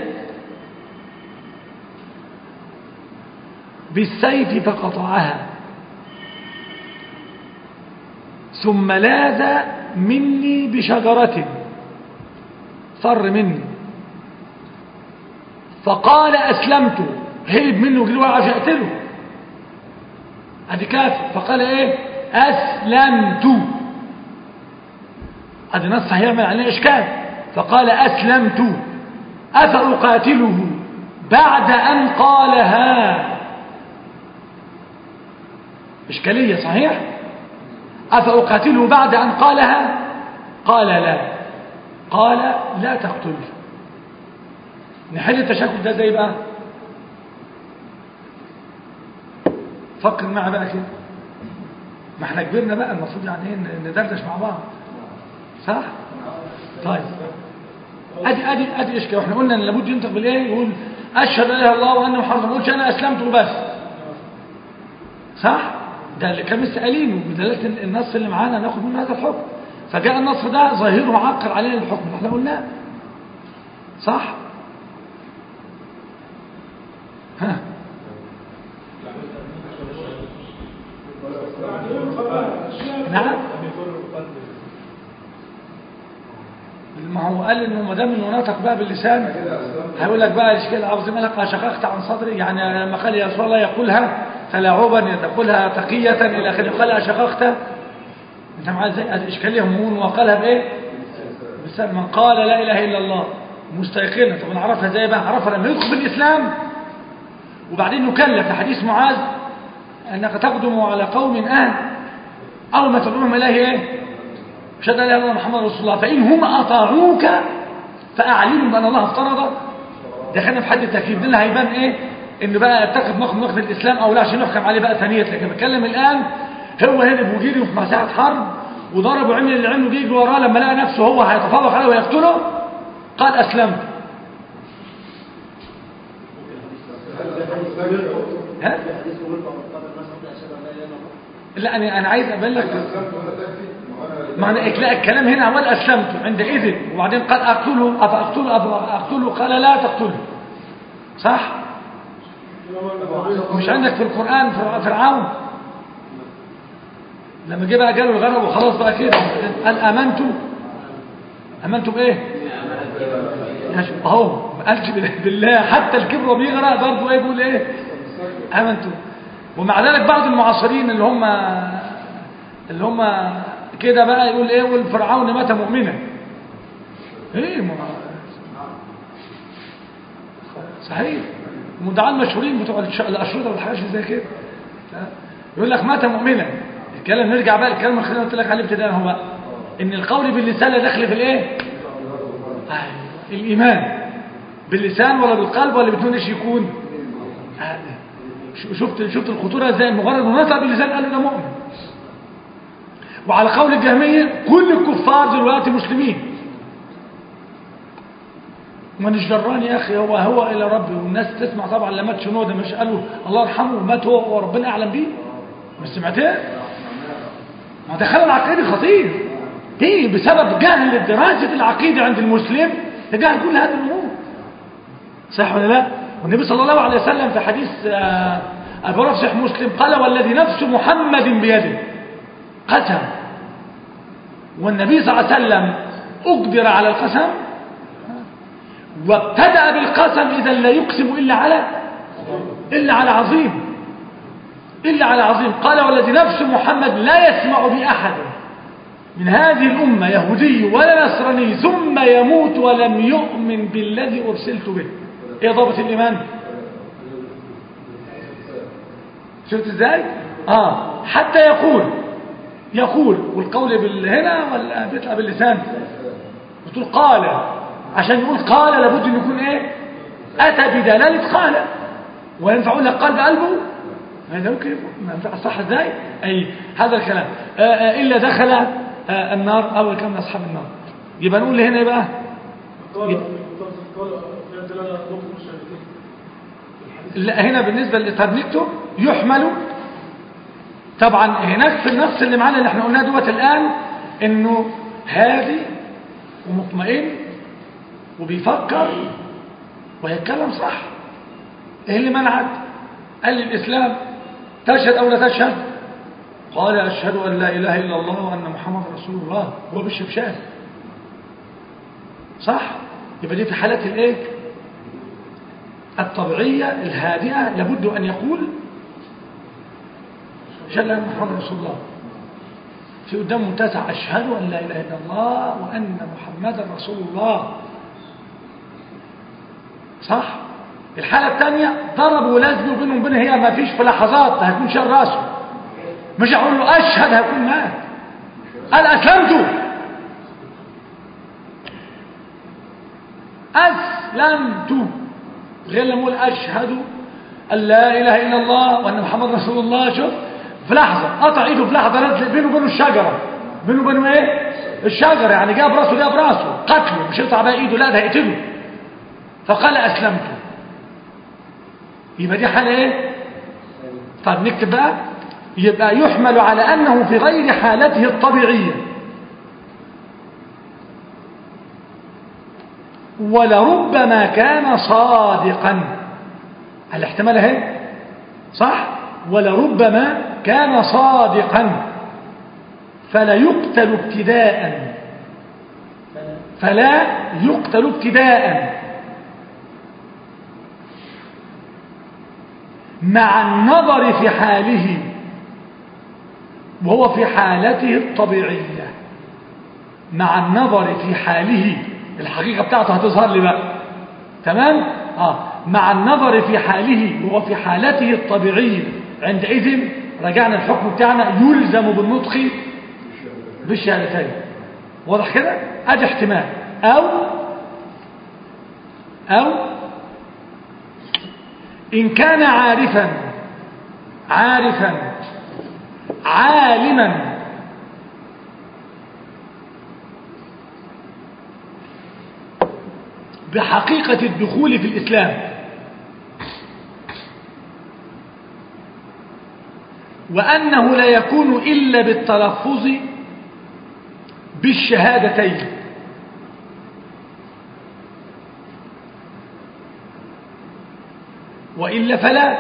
بالسيف فقطعها ثم لاذ مني بشجرة فر مني فقال أسلمت هرب منه وجري ورا عشان اقتله ادي كافر فقال ايه اسلمت ادي نص هيعمل عليه اشكال فقال اسلمت افاقاتله بعد ان قالها اشكاليه صحيح افاقاتله بعد ان قالها قال لا قال لا تقتله نحل التشكل ده ازاي بقى فكر معي بقى كده ما احنا كبرنا بقى المفروض يعني ايه ندردش مع بعض صح طيب ادي ادي ادي اشكال واحنا قلنا ان لابد ينطق بالايه يقول اشهد ان لا اله الا الله وان محمد ما قلتش انا اسلمت وبس صح ده اللي كان لسه قايلينه بدلاله النص اللي معانا ناخد منه هذا الحكم فجاء النص ده ظاهره عقر علينا الحكم اللي احنا قلناه صح ها نعم ما هو قال انه ما دام انه نطق بقى باللسان هيقول لك بقى الاشكال العظيم لك شققت عن صدري يعني لما قال يا رسول الله يقولها تلاعبا يقولها تقية الى اخره قال اشققت انت معاه ازاي الاشكاليه همون وقالها بايه باللسان من قال لا اله الا الله مستيقنا طب نعرفها ازاي بقى عرفها لما يدخل بالاسلام وبعدين نكلف في حديث معاذ انك تقدم على قوم اهل اول ما تدعوهم اليه ايه اشهد ان لا اله الا الله محمد رسول الله فان هم اطاعوك فاعلموا بان الله افترض دخلنا في حد التكليف ده اللي هيبان ايه ان بقى يتخذ مخ مخ الاسلام او لا عشان يحكم عليه بقى ثانيه لكن بتكلم الان هو هرب وجري في مساحه حرب وضرب وعمل اللي عمله بيجي وراه لما لقى نفسه هو هيتفوق عليه ويقتله قال اسلمت ها؟ لا انا انا عايز ابلغ معنى لا الكلام هنا اول اسلمت عندئذ وبعدين قال اقتله افاقتله افاقتله قال لا تقتله صح مش عندك في القران فر- فرعون لما جه بقى جاله الغرب وخلاص بقى كده قال امنتم امنتم بايه يا شوف اهو ما قالش بال- بالله حتى الكبر بيغرق برضه ايه بيقول ايه امنتم ومع ذلك بعض المعاصرين اللي هم اللي هم كده بقى يقول ايه والفرعون مات مؤمنا ايه ما صحيح المدعاة المشهورين بتوع الش- الاشرطه والحاجات اللي زي كده يقول لك مات مؤمنا الكلام نرجع بقى الكلام اللي خلينا قلت لك عليه ابتداء هو ان القول باللسان لا دخل في الايه أيوة. الايمان باللسان ولا بالقلب ولا بدون ايش يكون آه. ش- شفت شفت الخطوره ازاي مجرد ما نطق باللسان قالوا ده مؤمن وعلى قول الجهميه كل الكفار دلوقتي مسلمين مانيش دران يا اخي هو هو الى ربي والناس تسمع طبعا لما مات شنو ده مش قالوا الله يرحمه ومات هو وربنا اعلم بيه مش سمعتها ما ده خلل عقيدي خطير دي بسبب جهل دراسه العقيده عند المسلم تجاهل كل هذه الامور صح ولا لا والنبي صلى الله عليه وسلم في حديث آه، ابو رافع صحيح مسلم قال والذي نفس محمد بيده قسم والنبي صلى الله عليه وسلم اقدر على القسم وابتدأ بالقسم إذا لا يقسم إلا على إلا على عظيم إلا على عظيم قال والذي نفس محمد لا يسمع بأحد من هذه الأمة يهودي ولا نصراني ثم يموت ولم يؤمن بالذي أرسلت به إيه ضابط الإيمان شفت إزاي آه حتى يقول يقول والقول بالهنا ولا بيطلع باللسان بتقول قال عشان يقول قال لابد ان يكون ايه اتى بدلاله قال وينفع اقول لك قال بقلبه هذا ممكن يكون ما ينفع صح ازاي اي هذا الكلام آآ آآ الا دخل آآ النار اول كان من اصحاب النار يبقى نقول هنا إيه بقى قال قال فيها دلالة نطق الشهادتين لا هنا بالنسبه لطب نكتب يحمل طبعا هناك في النص اللي معانا اللي احنا قلناه دوت الان انه هادي ومطمئن وبيفكر ويتكلم صح ايه اللي منعك قال لي الاسلام تشهد او لا تشهد قال اشهد ان لا اله الا الله وان محمد رسول الله هو بالشبشان صح يبقى دي في حالات الايه الطبيعيه الهادئه لابد ان يقول اشهد ان محمد رسول الله في قدام متسع اشهد ان لا اله الا الله وان محمدا رسول الله صح الحالة الثانية ضرب ولازم وبينهم وبينها هي ما فيش في لحظات هيكون شال راسه مش هقول له أشهد هيكون مات قال أسلمت أسلمت غير لما أقول أشهد أن لا إله إلا الله وأن محمد رسول الله شوف في لحظة قطع إيده في لحظة نزل بينه وبينه الشجرة بينه وبينه إيه الشجرة يعني جاب راسه جاب راسه قتله مش يقطع بقى إيده لا ده هيقتله فقال أسلمت يبقى دي حالة ايه طب نكتب بقى يبقى يحمل على أنه في غير حالته الطبيعية ولربما كان صادقا الاحتمال اهي صح ولربما كان صادقا فلا يقتل ابتداء فلا يقتل ابتداء مع النظر في حاله وهو في حالته الطبيعية مع النظر في حاله الحقيقة بتاعته هتظهر لي بقى تمام آه. مع النظر في حاله وهو في حالته الطبيعية عندئذ رجعنا الحكم بتاعنا يلزم بالنطق بالشهادتين واضح كده ادي احتمال او او إن كان عارفا عارفا عالما بحقيقة الدخول في الإسلام وأنه لا يكون إلا بالتلفظ بالشهادتين وإلا فلا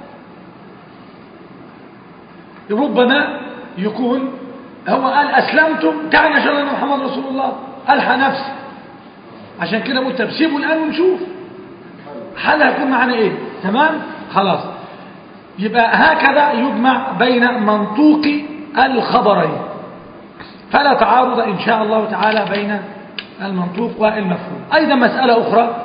ربما يكون هو قال أسلمتم تعني أشهد أن محمد رسول الله ألحى نفسه عشان كده قلت طب سيبه الآن ونشوف حل هيكون معنا إيه تمام خلاص يبقى هكذا يجمع بين منطوق الخبرين فلا تعارض إن شاء الله تعالى بين المنطوق والمفهوم أيضا مسألة أخرى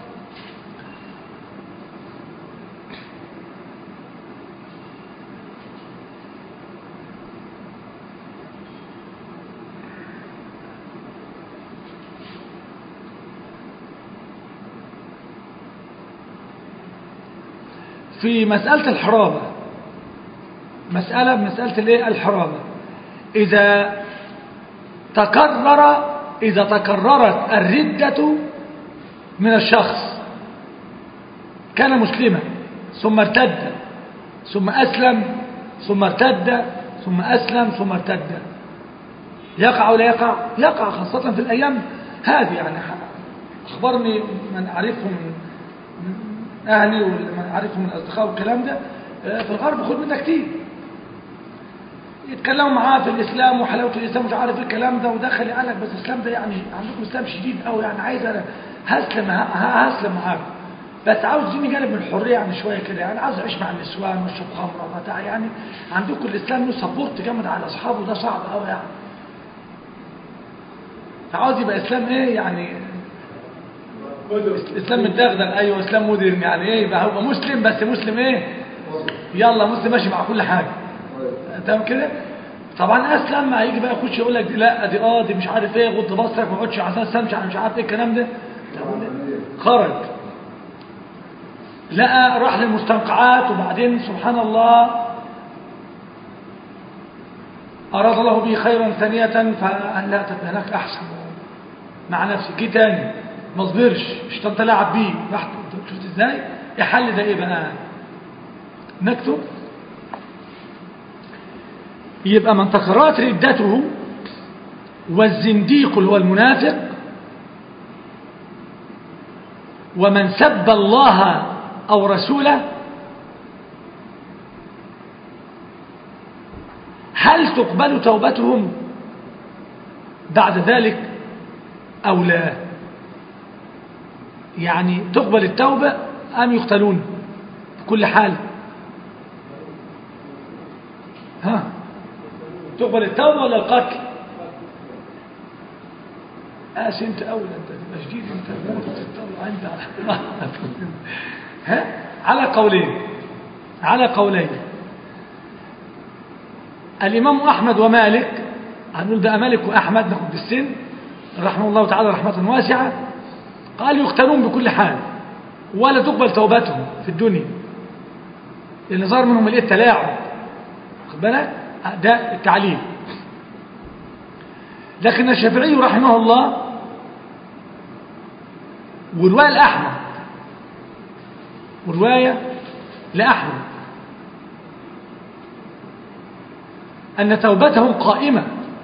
في مسألة الحرابة مسألة مسألة الايه الحرابة إذا تكرر إذا تكررت الردة من الشخص كان مسلما ثم ارتد ثم أسلم ثم ارتد ثم أسلم ثم ارتد يقع ولا يقع يقع خاصة في الأيام هذه يعني أخبرني من أعرفه من من أهلي ومن أعرفه من أصدقائي والكلام ده في الغرب خد منها كتير يتكلموا معاه في الإسلام وحلاوة الإسلام مش عارف الكلام ده ودخل قال لك بس الإسلام ده يعني عندكم إسلام شديد قوي يعني عايز أنا هسلم هسلم معاكم بس عاوز يجيني جانب من الحرية يعني شوية كده يعني عاوز أعيش مع النسوان واشرب خمرة وبتاع يعني عندكم الإسلام له سبورت جامد على أصحابه ده صعب قوي يعني فعاوز يبقى إسلام إيه يعني اسلام متدغدغ ايوه اسلام مودرن يعني ايه يبقى هو مسلم بس مسلم ايه يلا مسلم ماشي مع كل حاجه تمام كده طبعا اسلم ما هيجي بقى يخش يقول لك دي لا دي اه دي مش عارف ايه غض بصرك ما تقعدش عشان استمشي مش عارف ايه الكلام ده خرج لقى راح للمستنقعات وبعدين سبحان الله أراد الله به خيرا ثانية فقال لا طب هناك أحسن مع نفسي جه تاني ما صبرش الشيطان تلاعب بيه راح شفت ازاي الحل ده ايه بقى نكتب يبقى من تكررت ردته والزنديق اللي هو المنافق ومن سب الله او رسوله هل تقبل توبتهم بعد ذلك او لا يعني تقبل التوبة أم يقتلون بكل حال ها تقبل التوبة ولا القتل قاس انت أولا انت تبقى شديد انت موت تطلع انت على ها على قولين على قولين الإمام أحمد ومالك هنقول ده مالك وأحمد ناخد بالسن رحمه الله تعالى رحمة واسعة قال يقتلون بكل حال ولا تقبل توبتهم في الدنيا اللي ظهر منهم الايه التلاعب خد بالك ده التعليم لكن الشافعي رحمه الله ورواية لأحمد ورواية لأحمد أن توبتهم قائمة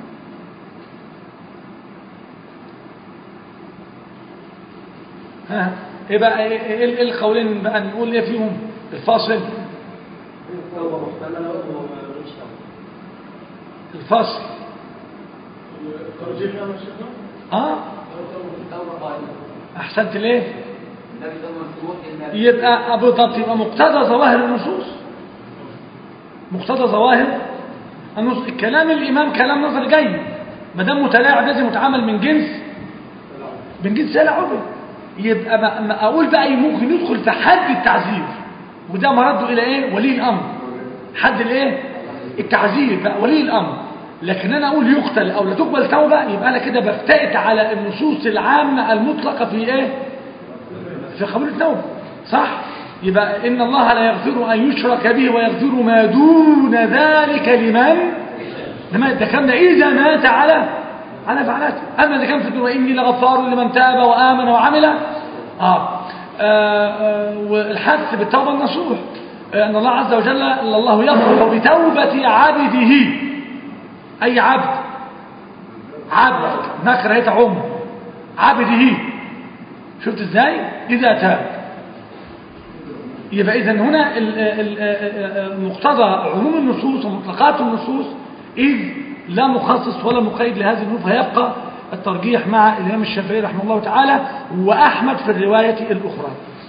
ها ايه بقى ايه, إيه القولين بقى نقول ايه فيهم الفاصل التوبة محتملة ومش توبة الفاصل الترجيح يا شيخنا اه التوبة قائمة احسنت ليه النبي ده مفتوح إن يبقى ابو ضبط يبقى مقتضى ظواهر النصوص مقتضى ظواهر النصوص كلام الامام كلام نظر جيد ما دام متلاعب لازم يتعامل من جنس من جنس تلاعبه يبقى ما ما اقول بقى ممكن يدخل في حد التعذير وده مرده الى ايه ولي الامر حد الايه التعذير بقى ولي الامر لكن انا اقول يقتل او لا تقبل توبه يبقى انا كده بفتئت على النصوص العامه المطلقه في ايه في قبول التوبه صح يبقى إن الله لا يغفر أن يشرك به ويغفر ما دون ذلك لمن لما ده كان ده إذا مات على على فعلته أما إذا كان في الدنيا وإني لغفار لمن تاب وآمن وعمل آه, آه, آه والحث بالتوبة النصوح آه أن الله عز وجل الله يغفر بتوبة عبده أي عبد عبد نكرة تعم عبده شفت ازاي إذا تاب يبقى إذا هنا ال- ال- ال- مقتضى عموم النصوص ومطلقات النصوص إذ لا مخصص ولا مقيد لهذه النصوص فيبقى الترجيح مع الإمام الشافعي رحمه الله تعالى وأحمد في الرواية الأخرى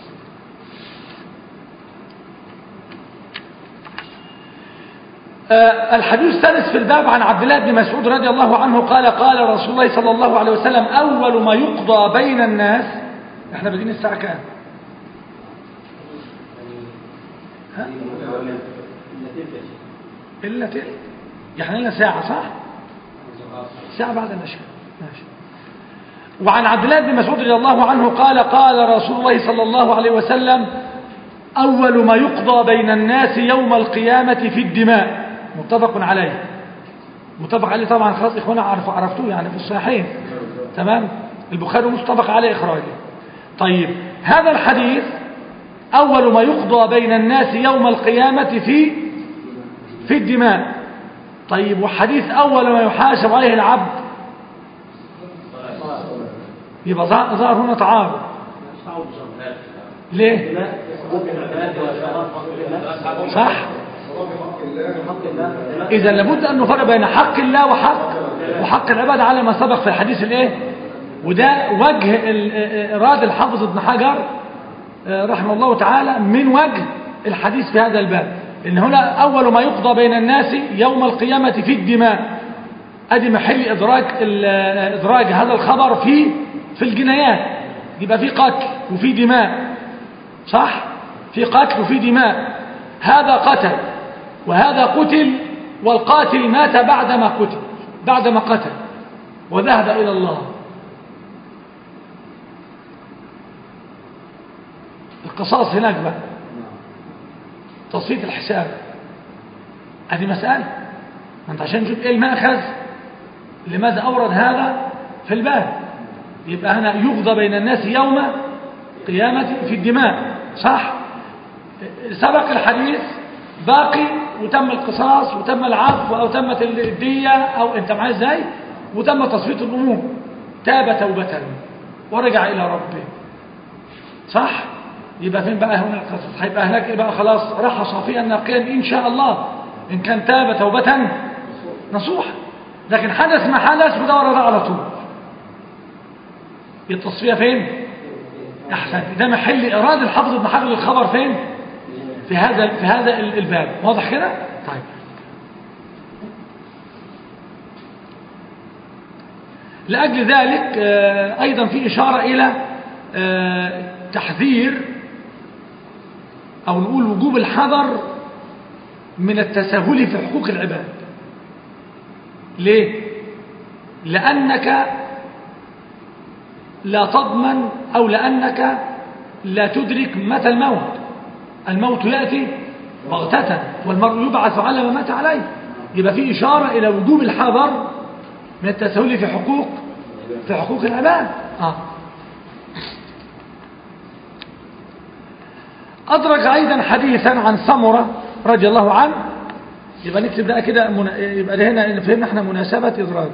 آه، الحديث الثالث في الباب عن عبد الله بن مسعود رضي الله عنه قال قال رسول الله صلى الله عليه وسلم أول ما يقضى بين الناس احنا بادئين الساعة كام؟ ها؟ إلا تلت يعني لنا ساعة صح؟ ساعة بعد العشاء ماشي وعن عبد الله بن مسعود رضي الله عنه قال قال رسول الله صلى الله عليه وسلم أول ما يقضى بين الناس يوم القيامة في الدماء متفق عليه متفق عليه طبعا خلاص إخوانا عرف عرفتوه يعني في الصحيحين تمام البخاري متفق عليه إخراجه طيب هذا الحديث أول ما يقضى بين الناس يوم القيامة في في الدماء طيب وحديث أول ما يحاسب عليه العبد يبقى ظهر ظهر هنا تعارض ليه صح إذا لابد أن نفرق بين حق الله وحق وحق العباد على ما سبق في الحديث الإيه وده وجه ال- إراد الحافظ ابن حجر آه، رحمه الله تعالى من وجه الحديث في هذا الباب إن هنا أول ما يقضى بين الناس يوم القيامة في الدماء أدي محل إدراك ال- إدراج هذا الخبر في في الجنايات يبقى في قتل وفي دماء صح في قتل وفي دماء هذا قتل وهذا قتل والقاتل مات بعدما قتل بعدما قتل وذهب إلى الله القصاص هناك بقى تصفية الحساب هذه مسألة ما انت عشان نشوف ايه المأخذ لماذا أورد هذا في الباب يبقى هنا يقضى بين الناس يوم قيامة في الدماء صح سبق الحديث باقي وتم القصاص وتم العفو أو تمت الدية أو انت معايا ازاي وتم تصفية الأمور تاب توبة ورجع إلى ربه صح يبقى فين بقى هنا القصص هيبقى هناك إيه بقى خلاص راح صافيا نقيا إن شاء الله إن كان تاب توبة نصوح لكن حدث ما حدث وده ورا ده على طول التصفية فين أحسن ده محل إرادة الحافظ ابن حجر للخبر فين في هذا في هذا الباب واضح كده طيب لأجل ذلك آه، أيضا في إشارة إلى آه، تحذير أو نقول وجوب الحذر من التساهل في حقوق العباد ليه؟ لأنك لا تضمن أو لأنك لا تدرك متى الموت الموت يأتي بغتة والمرء يبعث على ما مات عليه يبقى في إشارة إلى وجوب الحذر من التساهل في حقوق في حقوق العباد آه. أدرك أيضا حديثا عن سمرة رضي الله عنه يبقى نكتب ده كده منا... يبقى ده هنا فهمنا احنا مناسبة إدراج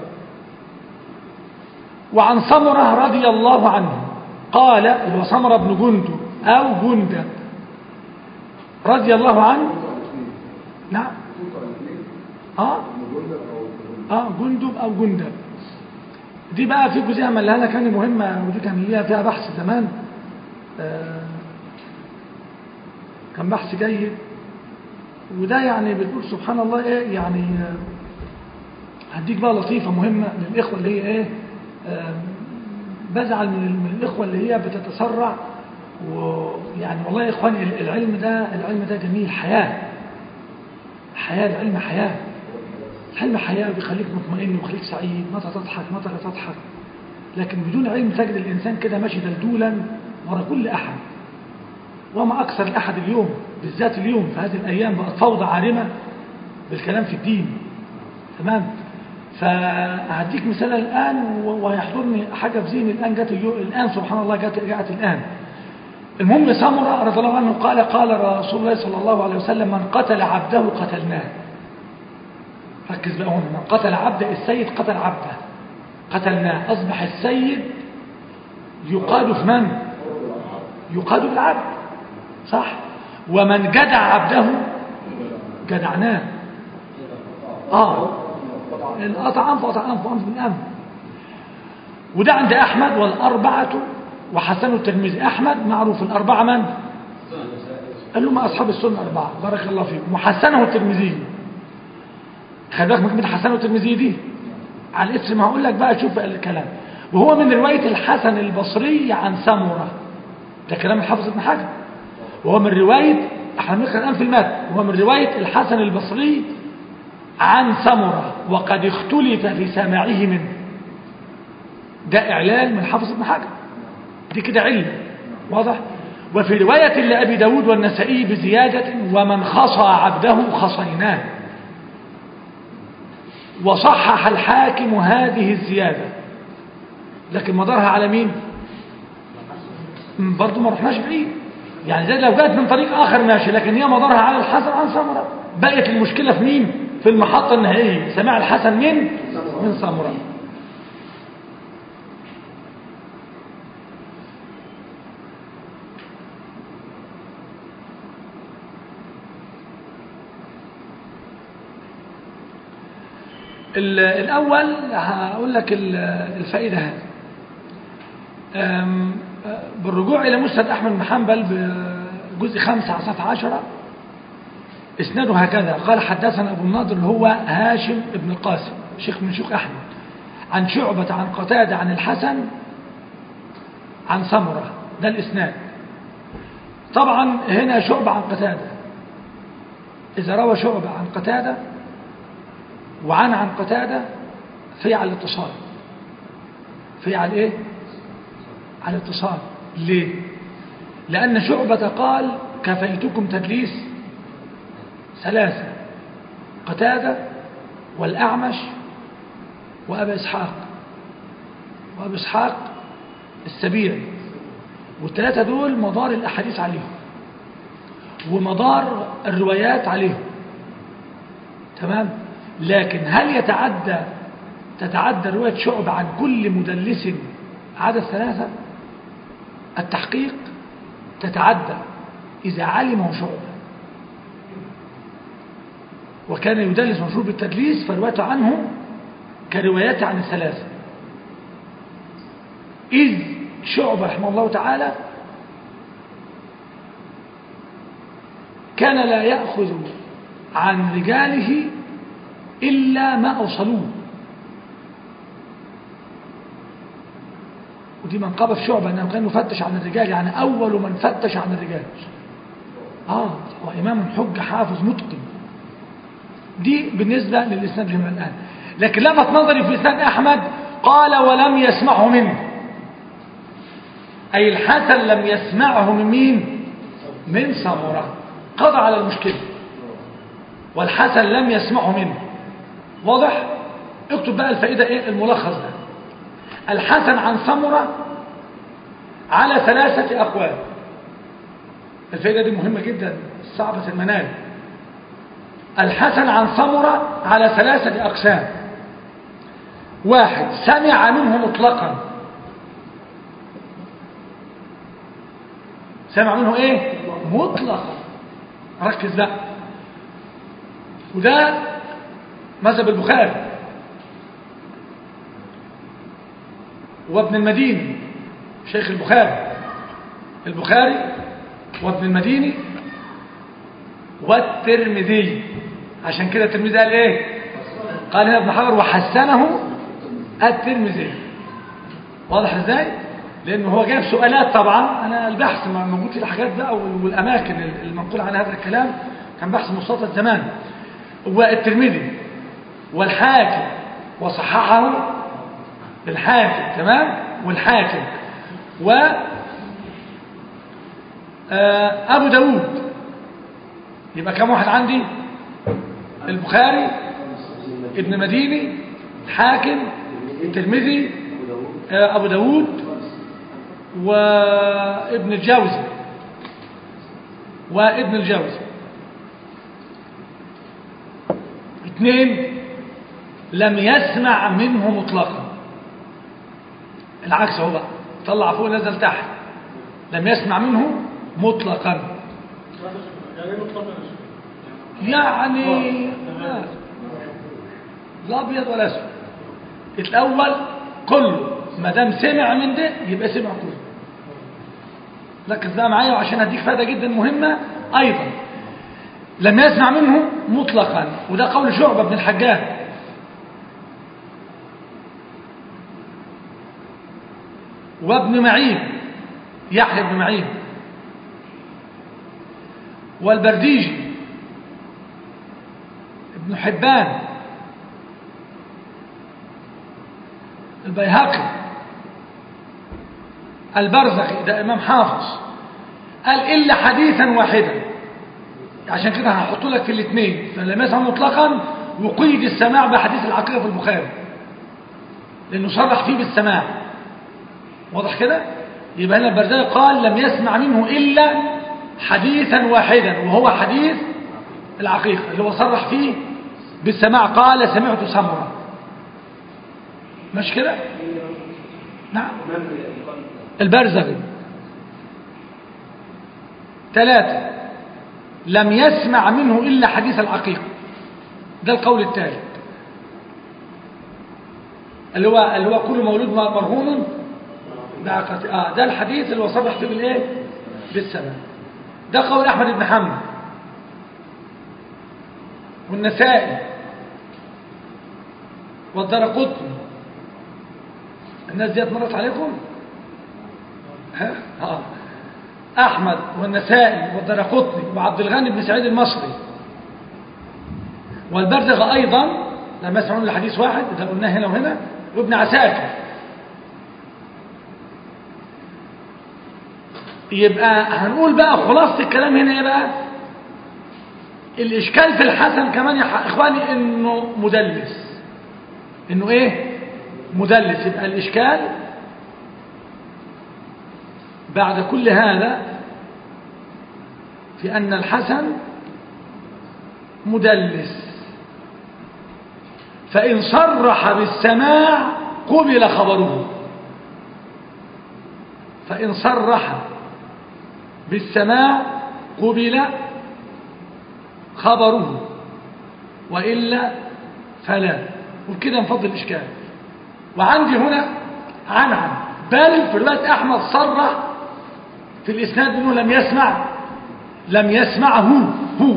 وعن سمرة رضي الله عنه قال هو سمرة بن جندب أو جندب رضي الله عنه نعم اه اه جندب أو جندب دي بقى في جزئية ملها لها كان مهمة ودي كان ليها فيها بحث زمان آه كان بحث جيد وده يعني بتقول سبحان الله ايه يعني آه، هديك بقى لطيفة مهمة للإخوة اللي هي ايه آه، بزعل من من الإخوة اللي هي بتتسرع ويعني والله يا إخواني العلم ده العلم ده جميل حياة حياة العلم حياة العلم حياة بيخليك مطمئن ويخليك سعيد متى تضحك متى لا تضحك لكن بدون علم تجد الإنسان كده ماشي دلدولا ورا كل أحد وما أكثر الأحد اليوم بالذات اليوم في هذه الأيام بقت فوضى عارمة بالكلام في الدين تمام فهديك مثال الآن و- وهيحضرني حاجة في ذهني الآن جت اليو- الآن سبحان الله جت جاءت الآن المهم سمرة رضي الله عنه قال قال رسول الله صلى الله عليه وسلم من قتل عبده قتلناه ركز بقى هنا من قتل عبده السيد قتل عبده قتلناه أصبح السيد يقاد في من يقاد بالعبد صح ومن جدع عبده جدعناه اه القطع أنف قطع أنف وأنف من أنف وده عند أحمد والأربعة وحسن الترمذي أحمد معروف الأربعة من؟ قال لهم أصحاب السنة أربعة بارك الله فيكم وحسنه الترمذي خلي بالك من كلمة حسنه الترمذي دي على الاسم ما هقول لك بقى شوف بقى الكلام وهو من رواية الحسن البصري عن سمرة ده كلام الحافظ ابن حجر وهو من رواية احنا بنقرا الآن في المتن وهو من رواية الحسن البصري عن سمرة وقد اختلف في سماعه منه ده إعلان من حافظ ابن حجر دي كده علم واضح وفي رواية لأبي داود والنسائي بزيادة ومن خصى عبده خصيناه وصحح الحاكم هذه الزيادة لكن مدارها على مين برضو ما رحناش بعيد يعني زي لو جاءت من طريق آخر ماشي لكن هي مدارها على الحسن عن سمرة بقت المشكلة في مين في المحطة النهائية سماع الحسن من من سمرة ال- الأول هقول لك ال- الفائدة هذه أم، أه، بالرجوع إلى مسند أحمد بن حنبل بجزء خمسة عصف عشرة اسناده هكذا قال حدثنا أبو النضر اللي هو هاشم بن القاسم شيخ من شيوخ أحمد عن شعبة عن قتادة عن الحسن عن سمرة ده الإسناد طبعا هنا شعبة عن قتادة إذا روى شعبة عن قتادة وعن عن قتادة في على الاتصال في على ايه على الاتصال ليه لأن شعبة قال كفيتكم تدليس ثلاثة قتادة والأعمش وأبا إسحاق وأبا إسحاق السبيعي والثلاثة دول مدار الأحاديث عليهم ومدار الروايات عليهم تمام لكن هل يتعدى تتعدى رواية شعب عن كل مدلس عدد ثلاثة التحقيق تتعدى إذا علمه شعبة وكان يدلس مشهور بالتدليس فروايته عنه كروايته عن الثلاثة إذ شعبة رحمه الله تعالى كان لا يأخذ عن رجاله إلا ما أوصلوه ودي منقبة في شعبة أنه كان يفتش عن الرجال يعني أول من فتش عن الرجال آه هو إمام حج حافظ متقن دي بالنسبة للإسناد اللي هنا الآن لكن لفت نظري في إسناد أحمد قال ولم يسمعه منه أي الحسن لم يسمعه من مين من سمرة قضى على المشكلة والحسن لم يسمعه منه واضح اكتب بقى الفائدة ايه الملخص ده الحسن عن سمرة على ثلاثة أقوال الفائدة دي مهمة جدا صعبة المنال الحسن عن سمرة على ثلاثة أقسام واحد سمع منه مطلقا سمع منه ايه مطلقا ركز بقى وده مذهب البخاري وابن المديني شيخ البخاري البخاري وابن المديني والترمذي عشان كده الترمذي قال ايه قال هنا ابن حجر وحسنه الترمذي واضح ازاي لانه هو جايب سؤالات طبعا انا البحث موجود في الحاجات بقى والاماكن المنقول عن هذا الكلام كان بحث مستطرد زمان والترمذي والحاكم وصححه الحاكم تمام والحاكم و آه، أبو داود يبقى كم واحد عندي البخاري ابن مديني حاكم الترمذي آه، أبو داود وابن الجوزي وابن الجوزي اثنين لم يسمع منه مطلقا العكس هو بقى طلع فوق نزل تحت لم يسمع منه مطلقا يعني ايه مطلقا يا شيخ؟ يعني آه. لا ابيض ولا اسود الاول كله ما دام سمع من ده يبقى سمع كله ركز بقى معايا وعشان اديك فائده جدا مهمه ايضا لم يسمع منه مطلقا وده قول شعبه بن الحجاج وابن معين يحيى بن معين والبرديجي ابن حبان البيهقي البرزخي ده امام حافظ قال الا حديثا واحدا عشان كده هحط لك في الاثنين فلم يسمع مطلقا وقيد السماع بحديث العقيده في البخاري لانه صرح فيه بالسماع واضح كده يبقى هنا البرزخي قال لم يسمع منه الا حديثا واحدا وهو حديث العقيقه اللي هو صرح فيه بالسماع قال سمعت سمرا مش كده نعم البرزخي ثلاثة لم يسمع منه إلا حديث العقيقة ده القول الثالث اللي هو اللي هو كل مولود مرهون بعقيقة اه ده الحديث اللي هو صرح فيه بالايه بالسماع ده قول احمد بن حنبل والنسائي والدرقطني الناس دي مرت عليكم ها اه احمد والنسائي والدرقطني وعبد الغني بن سعيد المصري والبرزغ ايضا لما يسمعون لحديث واحد ده قلناه هنا وهنا وابن عساكر يبقى هنقول بقى خلاصة الكلام هنا ايه بقى الاشكال في الحسن كمان يا اخواني انه مدلس انه ايه مدلس يبقى الاشكال بعد كل هذا في ان الحسن مدلس فان صرح بالسماع قبل خبره فان صرح بالسماع قبل خبره وإلا فلا وبكده نفضل الإشكال وعندي هنا عن عن بل في رواية أحمد صرح في الإسناد أنه لم يسمع لم يسمعه هو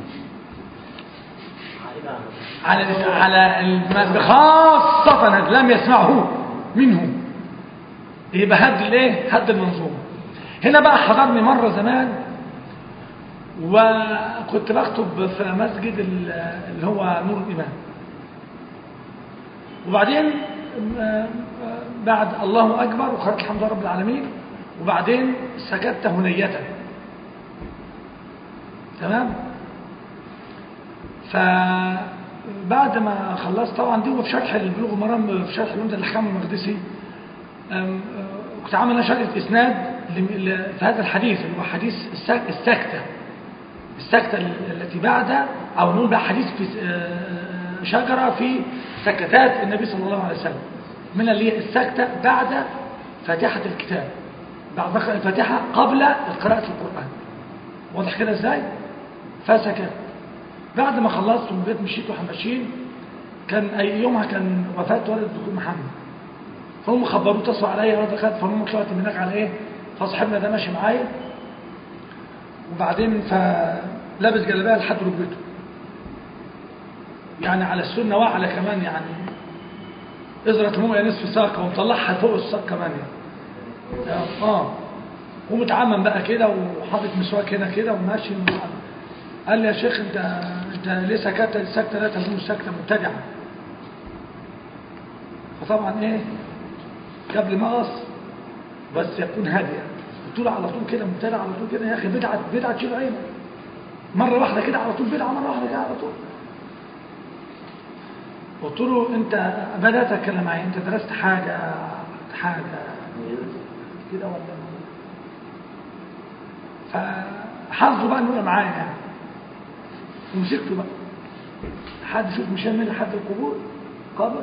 على على الم- خاصة لم يسمعه منه يبقى هد الايه هد المنظومه هنا بقى حضرني مرة زمان وكنت بخطب في مسجد ال- اللي هو نور الإمام وبعدين آه، آه، بعد الله أكبر وخرجت الحمد لله رب العالمين وبعدين سكت هنية تمام فبعد ما خلصت طبعا دي هو في شرح البلوغ المرام في شرح العمدة الأحكام المقدسي أم- آه، كنت عامل أنا شرح إسناد لم- ل- في هذا الحديث اللي هو حديث السك- السكتة السكتة ال- التي بعد أو نقول بقى حديث في س- آه، شجرة في سكتات النبي صلى الله عليه وسلم من اللي هي السكتة بعد فاتحة الكتاب بعد قراءة الفاتحة قبل قراءة القرآن واضح كده ازاي فسكت بعد ما خلصت من البيت مشيت واحنا ماشيين كان أي يومها كان وفاة والد الدكتور محمد فهم خبروه اتصلوا عليا وانا دخلت فهم طلعت من هناك على ايه فصاحبنا ده ماشي معايا وبعدين فلابس جلابيه لحد ركبته يعني على السنه واعلى كمان يعني ازرة المويه نصف ساق ومطلعها فوق الساق كمان يعني اه ومتعمم بقى كده وحاطط مسواك هنا كده وماشي قال لي يا شيخ انت انت ليه سكت السكته لا تكون سكته مبتدعه فطبعا ايه قبل ما اقص بس يكون هادئا قلت له على طول كده مبتدع على طول كده يا اخي بدعه بدعه تشيل عينك مره واحده كده على طول بدعه مره واحده كده على طول قلت له انت بدات اتكلم معايا انت درست حاجه حاجه كده ولا فحظه بقى انه يبقى معايا يعني ومسكته بقى حد شوف مشان من لحد القبور قبر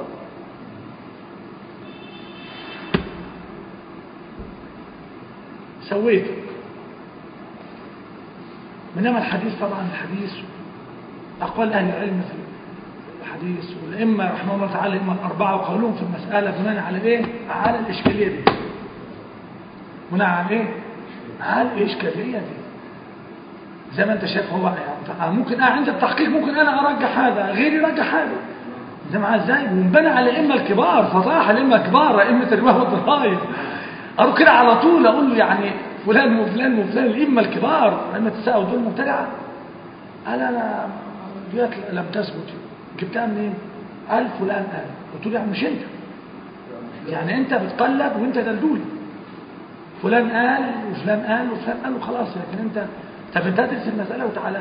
سويته بينما الحديث طبعا الحديث أقوال أهل العلم في الحديث والأئمة رحمه الله تعالى الأئمة الأربعة وقولهم في المسألة بناء على إيه؟ على الإشكالية دي بناء على إيه؟ على الإشكالية دي زي ما أنت شايف هو يعني ممكن أنا عند التحقيق ممكن أنا أرجح هذا غيري يرجح هذا زي ما ازاي ومبنى على الأئمة الكبار فصاح الأئمة الكبار أئمة الرواية والضرايب أروح كده على طول أقول له يعني فلان وفلان وفلان الأئمة الكبار أئمة الساعة دول مبتدعة قال أنا ديت لم تثبت جبتها منين؟ قال فلان قال قلت له يعني مش أنت يعني أنت بتقلد وأنت دلدولي فلان قال وفلان قال وفلان قال وخلاص لكن أنت طب أنت تدرس المسألة وتعالى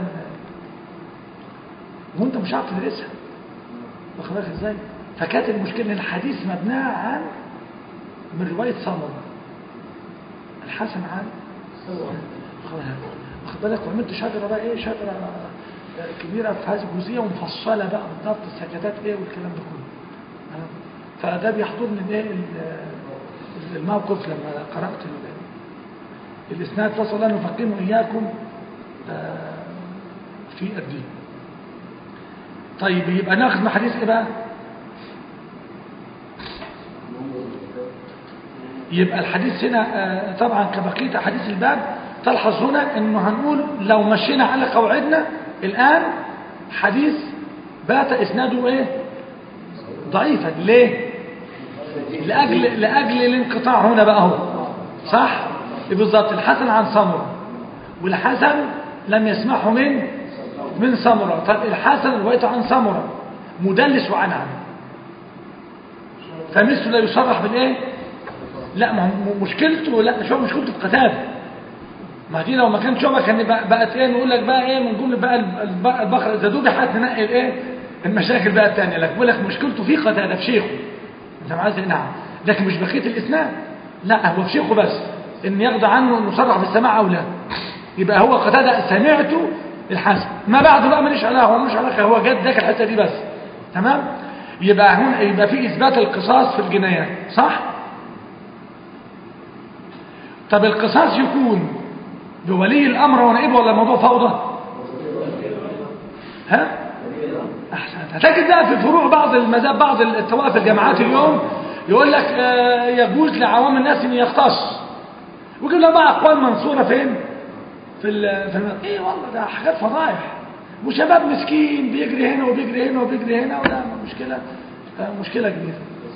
وأنت مش عارف تدرسها واخد بالك ازاي؟ فكانت المشكلة ان الحديث مبنى عن من رواية سمرة الحسن عن واخد بالك وعملت شجرة بقى ايه شجرة كبيرة في هذه الجزئية ومفصلة بقى بالضبط السكتات ايه والكلام ده كله فده بيحضرني الايه الموقف لما قرأت الإسناد فصل أن نفقين وإياكم في الدين طيب يبقى ناخذ من حديث ايه بقى يبقى الحديث هنا طبعا كبقية حديث الباب تلحظ هنا انه هنقول لو مشينا على قواعدنا الان حديث بات اسناده ايه ضعيفا ليه لاجل لاجل الانقطاع هنا بقى هو صح بالظبط الحسن عن سمره والحسن لم يسمعه من من سمره طب الحسن روايته عن سمره مدلس وعن عن فمثله لا يصرح بالايه لا ما هو مشكلته لا مش هو مشكلته في قتاده ما دي لو ما كان شعبه كان بقت ايه نقول لك بقى ايه من جمله بقى البقره اذا ذبحت ننقي الايه المشاكل بقى الثانيه لك بقول لك مشكلته في قتاده في شيخه انت عايز نعم لكن مش بقيه الاسناد لا هو في شيخه بس ان يرضى عنه انه صرح بالسماع او لا يبقى هو قتاده سمعته الحسن ما بعد بقى ماليش علاقه هو مش علاقه هو جد ذاك الحته دي بس تمام يبقى هنا يبقى في اثبات القصاص في الجنايات صح طب القصاص يكون بولي الامر ونائبه ولا موضوع فوضى ها احسنت هتجد بقى في فروع بعض المذاهب بعض الطوائف الجامعات اليوم يقول لك آه يجوز لعوام الناس ان يختص ويجيب لها بقى اقوال منصوره فين في ال في ال ايه والله ده حاجات فضايح وشباب مسكين بيجري هنا وبيجري هنا وبيجري هنا ولا مشكله آه مشكله كبيره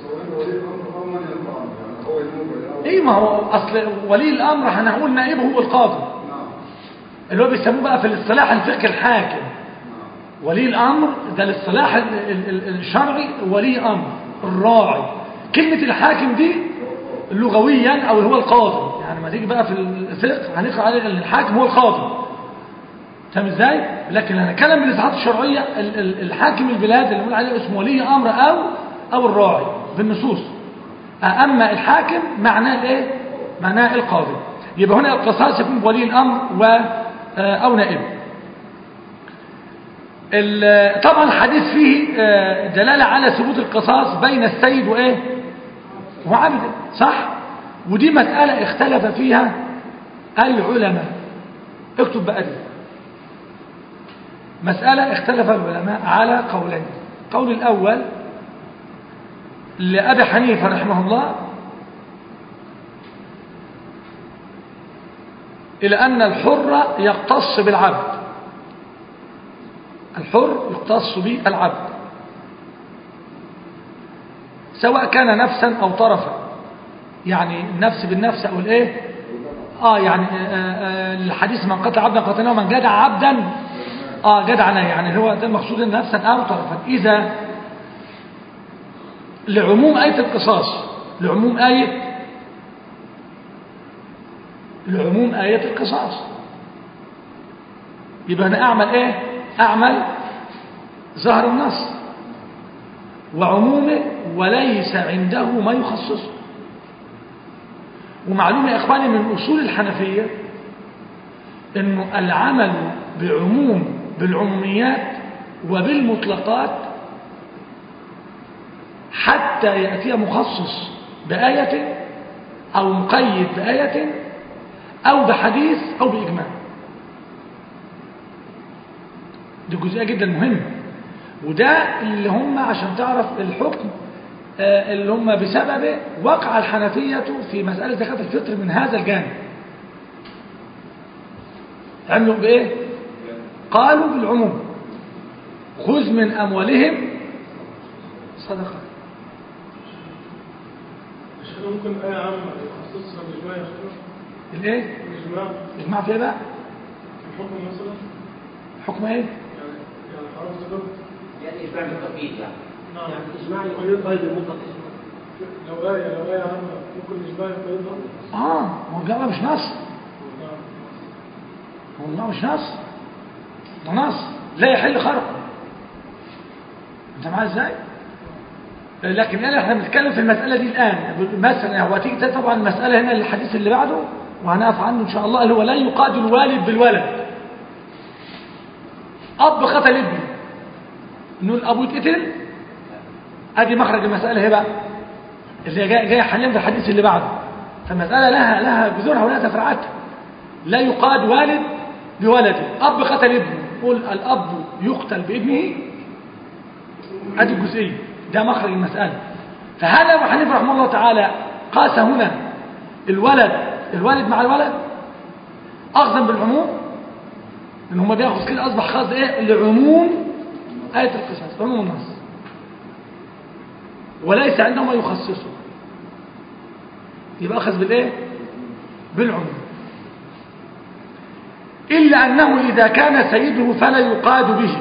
ايه ما هو اصل ولي الامر هنقول نائبه هو القاضي اللي هو بيسموه بقى في الاصطلاح الفقه الحاكم ولي الامر ده الاصطلاح الشرعي ولي امر الراعي كلمه الحاكم دي لغويا او هو القاضي يعني ما تيجي بقى في الفقه هنقرا عليه ان الحاكم هو القاضي فاهم ازاي لكن هنتكلم بالاصطلاحات الشرعيه الحاكم البلاد اللي بنقول عليه اسمه ولي امر او او الراعي بالنصوص أما الحاكم معناه الايه معناه القاضي يبقى هنا القصاص يكون بولي الأمر و أو نائبه طبعا الحديث فيه دلالة على ثبوت القصاص بين السيد وإيه وعبده صح ودي مسألة اختلف فيها العلماء اكتب بقى دي مسألة اختلف العلماء على قولين قول الأول لأبي حنيفة رحمه الله إلى أن الحر يقتص بالعبد الحر يقتص بالعبد سواء كان نفسا أو طرفا يعني النفس بالنفس أو الإيه آه يعني آه آه الحديث من قتل عبدا قتله ومن جدع عبدا آه جدعنا يعني هو ده المقصود نفسا أو طرفا إذا لعموم آية القصاص لعموم آية لعموم آية القصاص يبقى أنا أعمل إيه أعمل ظهر النص وعمومه وليس عنده ما يخصصه ومعلومة يا إخواني من أصول الحنفية أنه العمل بعموم بالعموميات وبالمطلقات حتى يأتي مخصص بآية أو مقيد بآية أو بحديث أو بإجماع دي جزئية جدا مهمة وده اللي هم عشان تعرف الحكم آه، اللي هم بسببه وقع الحنفية في مسألة زكاة الفطر من هذا الجانب عملوا بإيه؟ قالوا بالعموم خذ من أموالهم صدقة مش ممكن آية عامة يخصصها الإجماع يا شيخ الإيه؟ الإجماع إجماع في إيه بقى؟ الحكم مثلا حكم إيه؟ يعني يعني حرام ذكرت يعني إجماع بالتوحيد يعني نعم يعني الإجماع يقيد غير المطلق لو آية لو آية عامة ممكن الإجماع يقيدها آه ما هو الجامعة مش نص نعم هو الجامعة مش نص ده نص لا يحل خرق أنت معايا إزاي؟ لكن أنا احنا بنتكلم في المسألة دي الآن مثلا هو تيجي طبعا المسألة هنا الحديث اللي بعده وهنقف عنه إن شاء الله اللي هو لا يقاد الوالد بالولد أب قتل ابنه إنه الأب يتقتل أدي مخرج المسألة هي بقى اللي جاي جاي حاليا في الحديث اللي بعده فالمسألة لها لها جذورها ولها تفرعاتها لا يقاد والد بولده أب قتل ابنه قول الأب يقتل بابنه هذه الجزئية ده مخرج المسألة فهذا أبو حنيفة رحمه الله تعالى قاس هنا الولد الوالد مع الولد أخذا بالعموم إن هما بياخذ كده أصبح خاص إيه لعموم آية القصاص عموم النص وليس عنده ما يخصصه يبقى أخذ بالإيه بالعموم إلا أنه إذا كان سيده فلا يقاد به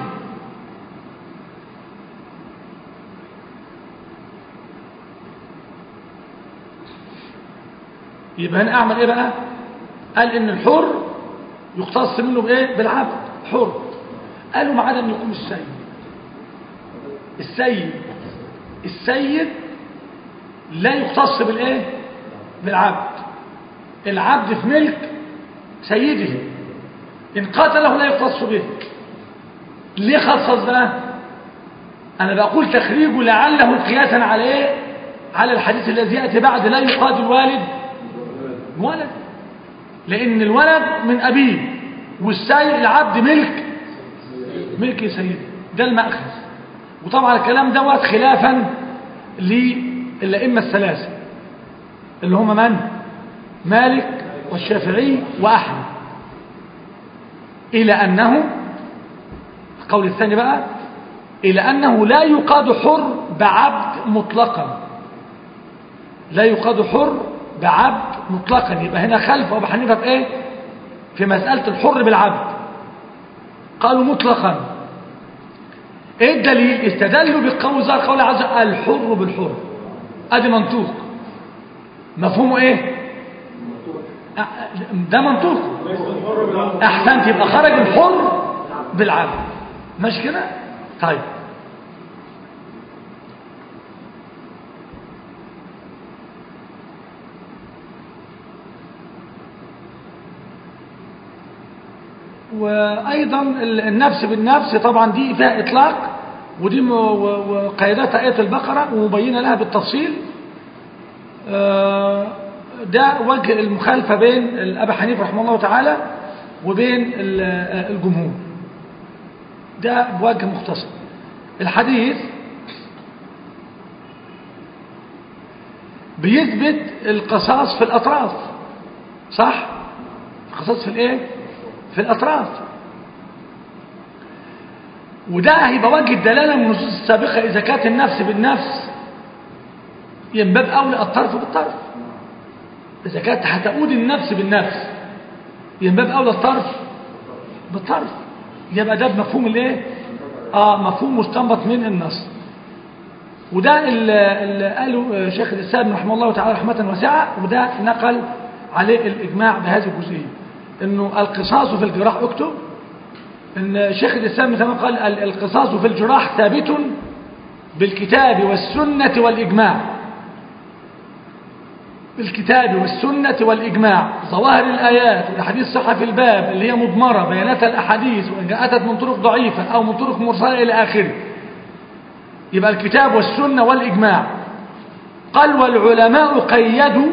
يبقى هنا أعمل إيه بقى قال إن الحر يقتص منه بإيه بالعبد حر قالوا ما عدا أن يكون السيد السيد السيد لا يختص بالإيه بالعبد العبد في ملك سيده إن قاتله لا يختص به ليه خصص بقى أنا بقول تخريجه لعله قياسا على إيه على الحديث الذي يأتي بعد لا يقاد الوالد ولد لأن الولد من أبيه والسيد العبد ملك ملك سيده ده المأخذ وطبعا الكلام دوت خلافا للأئمة الثلاثة اللي هم من؟ مالك والشافعي وأحمد إلى أنه القول الثاني بقى إلى أنه لا يقاد حر بعبد مطلقا لا يقاد حر بعبد مطلقا يبقى هنا خلف أبو حنيفة في إيه في مسألة الحر بالعبد قالوا مطلقا ايه الدليل استدلوا بقول ذا قول عز وجل الحر بالحر ادي منطوق مفهومه ايه ده منطوق ليس الحر بالعبد احسنت يبقى خرج الحر بالعبد مش كده طيب وايضا النفس بالنفس طبعا دي فيها اطلاق ودي م- و- وقيادات ايه البقره ومبينه لها بالتفصيل آه، ده وجه المخالفه بين الابا حنيفه رحمه الله تعالى وبين ال- آه، الجمهور ده بوجه مختصر الحديث بيثبت القصاص في الاطراف صح القصاص في الايه في الأطراف وده هيبقى وجه الدلالة من النصوص السابقة إذا كانت النفس بالنفس ينباب أولى الطرف بالطرف إذا كانت هتقود النفس بالنفس ينباب أولى الطرف بالطرف يبقى ده بمفهوم الايه اه مفهوم مستنبط من النص وده اللي اللي قاله شيخ الإسلام رحمه الله تعالى رحمة واسعة وده نقل عليه الإجماع بهذه الجزئية إنه القصاص في الجراح اكتب إن شيخ الإسلام مثلا قال ال- القصاص في الجراح ثابت بالكتاب والسنة والإجماع بالكتاب والسنة والإجماع ظواهر الآيات والأحاديث صحة في الباب اللي هي مضمرة بيانات الأحاديث وإن أتت من طرق ضعيفة أو من طرق مرسلة إلى آخره يبقى الكتاب والسنة والإجماع قال والعلماء قيدوا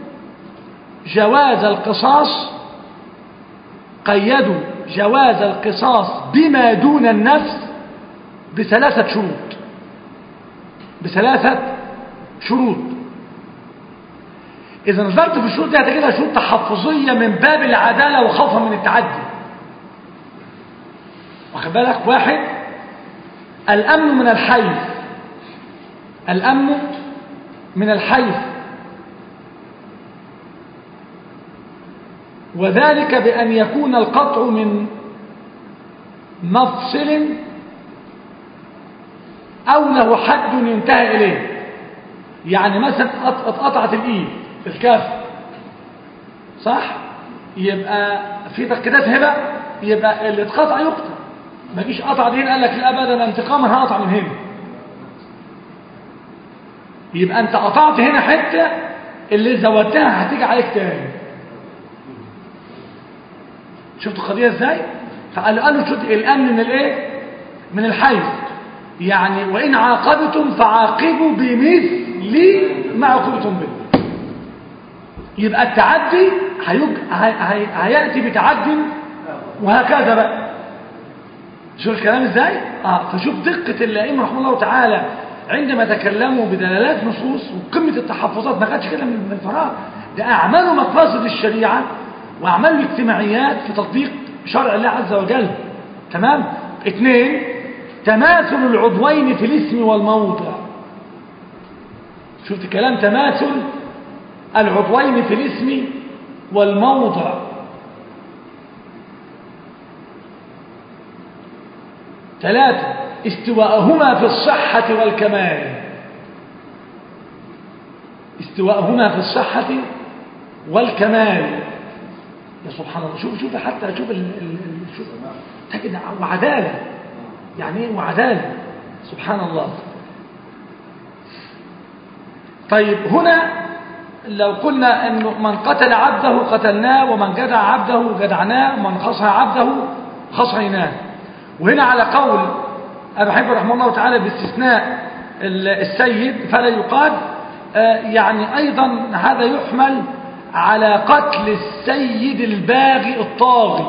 جواز القصاص قيدوا جواز القصاص بما دون النفس بثلاثة شروط بثلاثة شروط إذا نظرت في الشروط دي هتجدها شروط تحفظية من باب العدالة وخوفا من التعدي واخد بالك واحد الأمن من الحيف الأمن من الحيف وذلك بأن يكون القطع من مفصل أو له حد ينتهي إليه يعني مثلا قط- اتقطعت الإيد الكف صح يبقى في تأكيدات هبة يبقى اللي اتقطع يقطع ما جيش قطع دي هنا قال لك لا ابدا انتقاما هقطع من هنا يبقى انت قطعت هنا حته اللي زودتها هتيجي عليك تاني شفتوا القضيه ازاي فقالوا قالوا شوف الامن من الايه من الحيز يعني وان عاقبتم فعاقبوا بمثل ما عوقبتم به يبقى التعدي هيج... هي... هي... هياتي بتعد وهكذا بقى شوف الكلام ازاي اه فشوف دقه الائمه رحمه الله تعالى عندما تكلموا بدلالات نصوص وقمه التحفظات ما كانتش كده من من الفراغ ده اعمال مقاصد الشريعه واعمال الاجتماعيات في تطبيق شرع الله عز وجل تمام اثنين تماثل العضوين في الاسم والموضع شفت كلام تماثل العضوين في الاسم والموضع ثلاثة استواءهما في الصحة والكمال استواءهما في الصحة والكمال يا سبحان الله شوف شوف حتى شوف ال ال ال شوف تجد وعدالة يعني ايه وعدالة سبحان الله طيب هنا لو قلنا انه من قتل عبده قتلناه ومن جدع عبده جدعناه ومن خصى عبده خصيناه وهنا على قول أبي حنيفه رحمه الله تعالى باستثناء السيد فلا يقال يعني أيضا هذا يحمل على قتل السيد الباغي الطاغي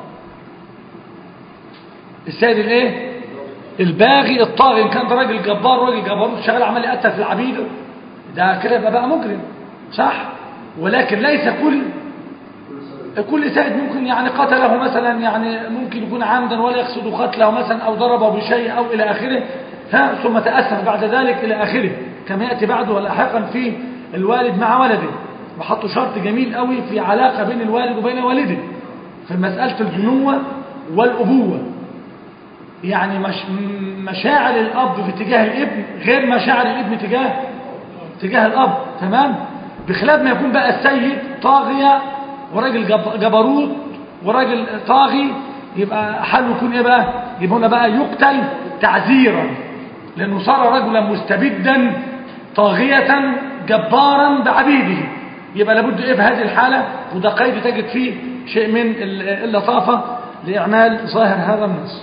السيد الايه الباغي الطاغي ان كان ده راجل جبار راجل جبار شغال عمال يقتل في العبيد ده كده يبقى بقى مجرم صح ولكن ليس كل كل سائد ممكن يعني قتله مثلا يعني ممكن يكون عامدا ولا يقصد قتله مثلا او ضربه بشيء او الى اخره ها ثم تاسف بعد ذلك الى اخره كما ياتي بعده لاحقا في الوالد مع ولده وحطوا شرط جميل قوي في علاقه بين الوالد وبين والده في مساله البنوه والابوه يعني مش مشاعر الاب في اتجاه الابن غير مشاعر الابن تجاه تجاه الاب تمام بخلاف ما يكون بقى السيد طاغيه وراجل جبروت وراجل طاغي يبقى حاله يكون ايه بقى يبقى هنا بقى يقتل تعزيرا لانه صار رجلا مستبدا طاغية جبارا بعبيده يبقى لابد ايه في هذه الحالة وده قيد تجد فيه شيء من اللطافة لإعمال ظاهر هذا النص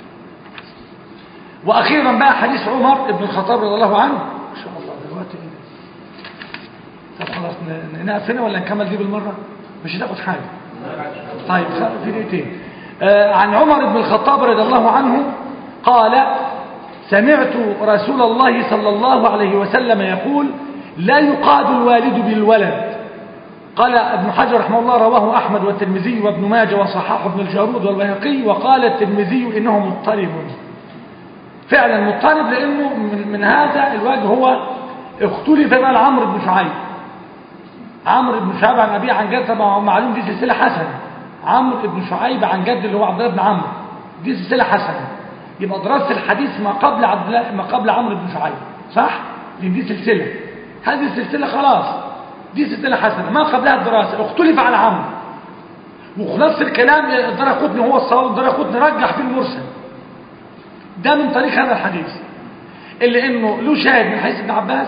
وأخيرا بقى حديث عمر بن الخطاب رضي الله عنه ما شاء الله دلوقتي ايه طب خلاص نقف هنا ولا نكمل دي بالمرة مش هتاخد حاجة طيب في دقيقتين آه عن عمر بن الخطاب رضي الله عنه قال سمعت رسول الله صلى الله عليه وسلم يقول لا يقاد الوالد بالولد قال ابن حجر رحمه الله رواه أحمد والترمذي وابن ماجه وصححه ابن الجارود والبيهقي وقال الترمذي إنه مضطرب فعلا مضطرب لأنه من, من هذا الوجه هو اختلف بقى لعمرو بن شعيب عمرو بن شعيب عن أبيه عن جد طبعا معلوم دي سلسلة حسنة عمرو بن شعيب عن جد اللي هو عبد الله بن عمرو دي سلسلة حسنة يبقى دراسة الحديث ما قبل عبد الله ما قبل عمرو بن شعيب صح؟ لأن دي سلسلة هذه السلسلة خلاص دي سلسلة حسنة ما قبلها الدراسة اختلف على عمرو وخلاص الكلام الدرقطني هو الصواب الدرقطني رجح في المرسل ده من طريق هذا الحديث اللي انه له شاهد من حديث ابن عباس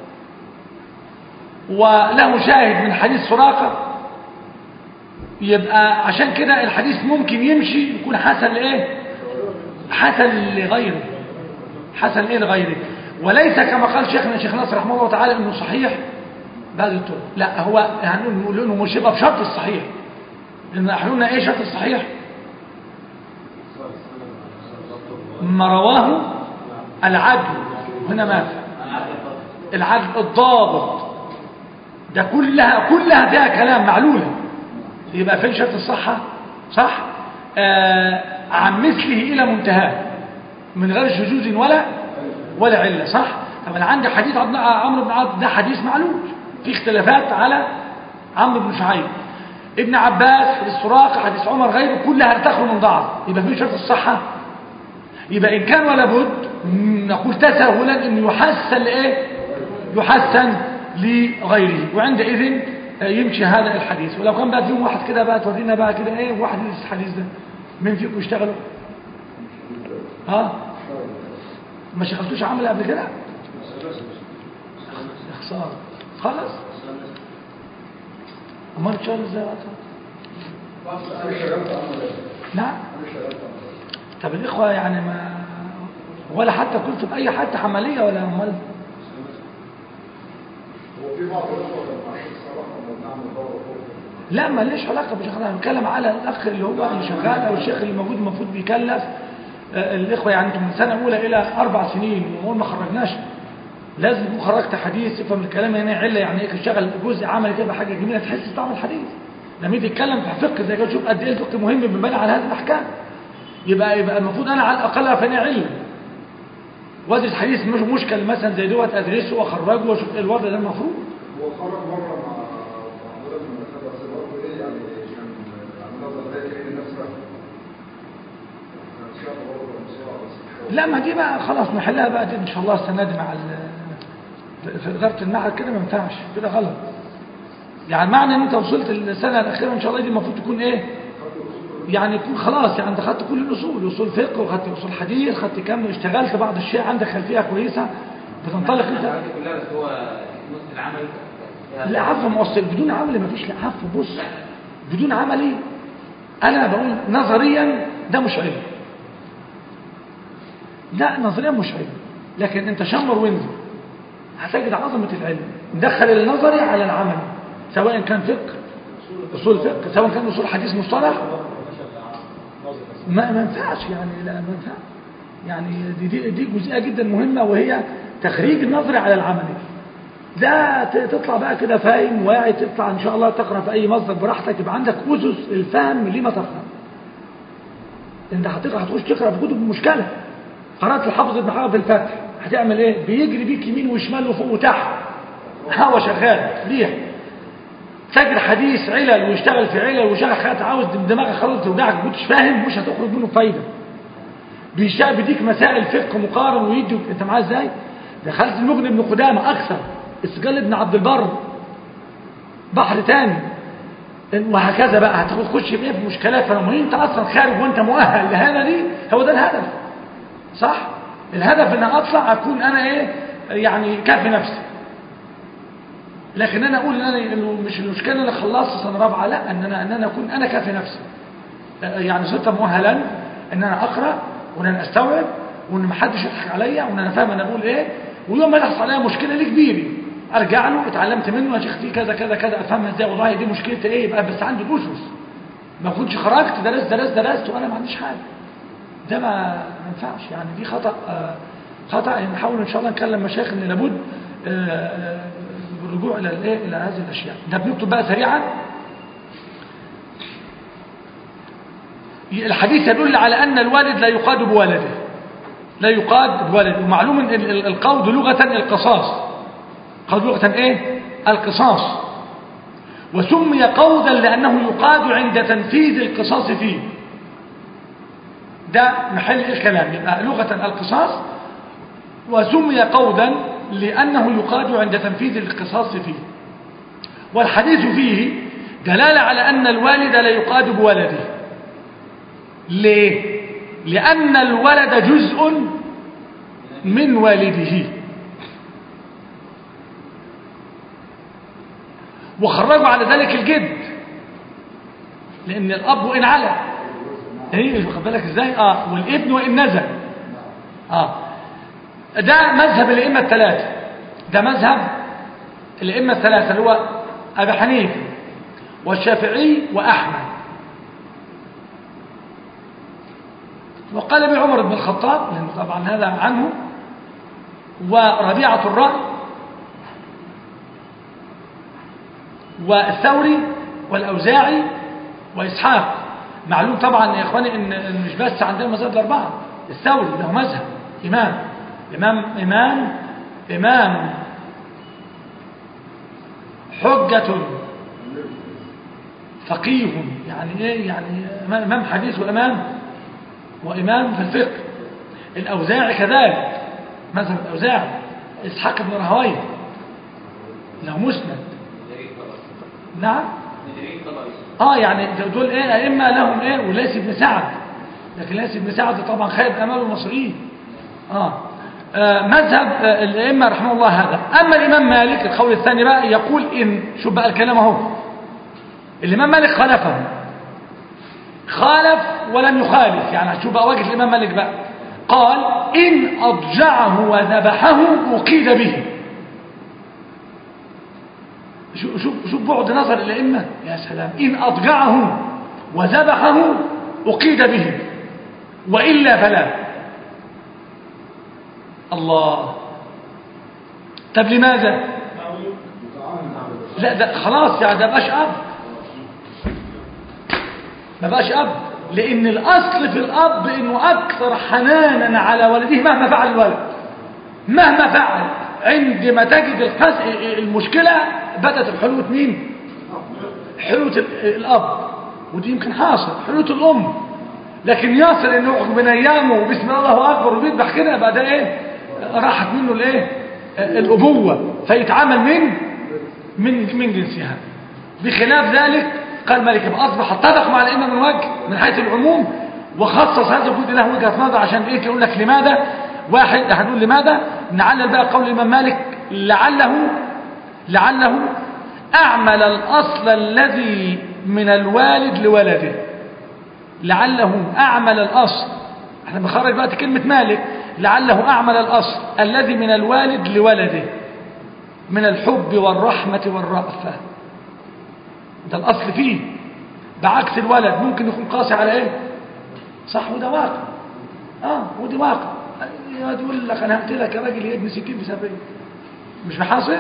وله شاهد من حديث سراقة يبقى عشان كده الحديث ممكن يمشي يكون حسن لايه حسن لغيره حسن ايه لغيره وليس كما قال شيخنا شيخ ناصر رحمه الله تعالى انه صحيح بعد الطرق لا هو هنقول نقول انه مش يبقى بشرط الصحيح لان احنا قلنا ايه شرط الصحيح ما رواه العدل هنا ما العدل الضابط ده كلها كلها فيها كلام معلولة يبقى فين شرط الصحة صح آه عن مثله إلى منتهاه من غير شذوذ ولا ولا علة صح طب انا عندي حديث عبد عمرو بن عبد ده حديث معلول في اختلافات على عمرو بن شعيب ابن عباس حديث سراقه حديث عمر غيره كلها تخلو من ضعف يبقى في شرط الصحة يبقى إن كان ولا بد نقول تساهلا أن يحسن لإيه يحسن لغيره وعندئذ يمشي هذا الحديث ولو كان بقى فيهم واحد كده بقى تورينا بقى كده ايه واحد يدرس الحديث ده مين فيكم يشتغلوا ها ما شغلتوش عمل قبل كده يا خساره خلاص امال تشتغل ازاي وقتها نعم طب الاخوه يعني ما ولا حتى كنت باي حتى عمليه ولا امال هو في بعض الاخوه لما عشان الصراحه لما بنعمل دوره فوق لا ما ليش علاقه بشيخ انا بتكلم على الاخ اللي هو اللي شغال او الشيخ اللي موجود المفروض بيكلف آه، الاخوه يعني انتم من سنه اولى الى اربع سنين ونقول ما خرجناش لازم تكون خرجت حديث تفهم الكلام هنا عله يعني ايه تشتغل جزء عملي تبقى حاجه جميله تحس بطعم الحديث لما يجي تتكلم في فقه زي كده تشوف قد ايه الفقه مهم بنبني على هذه الاحكام يبقى يبقى المفروض انا على الاقل افني علم وادرس حديث مش مشكل مثلا زي دوت ادرسه واخرجه واشوف ايه الوضع ده المفروض هو خرج مره مع معموله من المكتبه بس برضه ايه يعني كان عامل نظر زي كأن نفسها كان شاف برضه بسرعه بس لا ما دي بقى خلاص نحلها بقى دي ان شاء الله السنه دي مع ال- في- في اداره المعهد كده ما ينفعش كده غلط يعني معنى ان انت وصلت السنه الاخيره ان شاء الله دي المفروض تكون ايه يعني يكون خلاص يعني انت خدت كل الاصول اصول فقه وخدت اصول حديث خدت كم اشتغلت بعض الشيء عندك خلفيه كويسه بتنطلق انت الحاجات دي كلها بس هو نص العمل لا عفوا موصل بدون عمل ما فيش لا عفوا بص بدون عملي انا بقول نظريا ده مش علم لا نظريا مش علم لكن انت شمر وانزل هتجد عظمة العلم دخل النظري على العمل سواء كان فقه اصول فقه سواء كان اصول حديث مصطلح ما ما ينفعش يعني لا ما ينفعش يعني دي, دي, دي جزئيه جدا مهمه وهي تخريج النظري على العملي ده ت- تطلع بقى كده فاهم واعي تطلع ان شاء الله تقرا في اي مصدر براحتك يبقى عندك اسس الفهم لما تقرا انت هتقرا هتخش تقرا في كتب مشكله قرات الحافظ ابن حجر في الفتح هتعمل ايه بيجري بيك يمين وشمال وفوق وتحت هوا شغال ريح تجري حديث علل ويشتغل في علل وشغل خات عاوز دماغك خلاص توجعك ما كنتش فاهم مش هتخرج منه فايده بيشتغل بيديك مسائل فقه مقارن ويدي انت معاه ازاي دخلت المغني ابن قدامه اكثر السجال ابن عبد البر بحر تاني وهكذا بقى هتخش بايه في مشكلات فلما انت اصلا خارج وانت مؤهل لهذا دي هو ده الهدف صح الهدف ان اطلع اكون انا ايه يعني كافي نفسي لكن انا اقول ان انا انه مش المشكله ان انا خلصت سنه رابعه لا ان انا ان انا اكون انا كافي نفسي يعني صرت مؤهلا ان انا اقرا وان انا استوعب وان ما حدش يضحك عليا وان انا فاهم انا بقول ايه ويوم ما يحصل عليا مشكله ليه كبيري ارجع له اتعلمت منه يا شيخ في كذا كذا كذا افهمها ازاي والله دي مشكلتي ايه يبقى بس عندي اسس ما كنتش خرجت درست درست درست وانا ما عنديش حاجه ده ما ما ينفعش يعني دي خطا آه، خطا يعني نحاول ان شاء الله نكلم مشايخ ان لابد آه، آه، بالرجوع الى الايه الى هذه الاشياء ده بنكتب بقى سريعا الحديث يدل على ان الوالد لا يقاد بولده لا يقاد بولده ومعلوم ان ال- ال- القود لغه القصاص قود لغه ايه القصاص وسمي قودا لانه يقاد عند تنفيذ القصاص فيه ده محل الكلام يبقى لغة القصاص وسمي قودا لأنه يقاد عند تنفيذ القصاص فيه والحديث فيه دلالة على أن الوالد لا يقاد بولده ليه؟ لأن الولد جزء من والده وخرجوا على ذلك الجد لأن الأب وإن على ايه واخد بالك ازاي اه والابن وإن نزل اه ده مذهب الائمه الثلاثه ده مذهب الائمه الثلاثه اللي هو ابي حنيفه والشافعي واحمد وقال به عمر بن الخطاب لأن طبعا هذا عنه وربيعة الرأي والثوري والأوزاعي وإسحاق معلوم طبعا يا إخواني إن إن مش بس عندنا المذاهب الأربعة الثوري له مذهب إمام إمام إمام إمام حجة فقيه يعني إيه يعني إمام حديث وإمام وإمام في الفقه الأوزاعي كذلك مذهب الأوزاعي إسحاق بن راهويه له مسند نعم اه يعني دول ايه ائمه لهم ايه وليس بن سعد لكن ليس بن سعد طبعا خيب امام المصريين اه, آه مذهب آه الائمه رحمه الله هذا اما الامام مالك القول الثاني بقى يقول ان شوف بقى الكلام اهو الامام مالك خالفه خالف ولم يخالف يعني هتشوف بقى وجه الامام مالك بقى قال ان اضجعه وذبحه اقيد به شوف شوف شوف بعد نظر الائمه يا سلام ان اضجعه وذبحه اقيد به والا فلا الله طب لماذا لا ده خلاص يعني ده بقاش اب ما بقاش اب لان الاصل في الاب انه اكثر حنانا على ولده مهما فعل الولد مهما فعل عندما تجد القس المشكله بدات بحلوه مين حلوه الاب ودي يمكن حاصل حلوه الام لكن يصل انه من ايامه وبسم الله اكبر وبيذبح كده يبقى ده ايه راحت منه الايه الابوه فيتعامل من من من جنسها بخلاف ذلك قال مالك يبقى اصبح اتفق مع الائمه من وجه من حيث العموم وخصص هذا الجزء له وجهه نظر عشان ايه يقول لك لماذا واحد هنقول لماذا نعلل بقى قول الامام مالك لعله لعله اعمل الاصل الذي من الوالد لولده لعله اعمل الاصل احنا بنخرج بقى كلمه مالك لعله اعمل الاصل الذي من الوالد لولده من الحب والرحمه والرأفه ده الأصل فيه بعكس الولد ممكن يكون قاسي على ايه صح وده واقع اه ودي واقع يقول لك انا هقتلك يا راجل يا ابن 60 في 70 مش بحاصل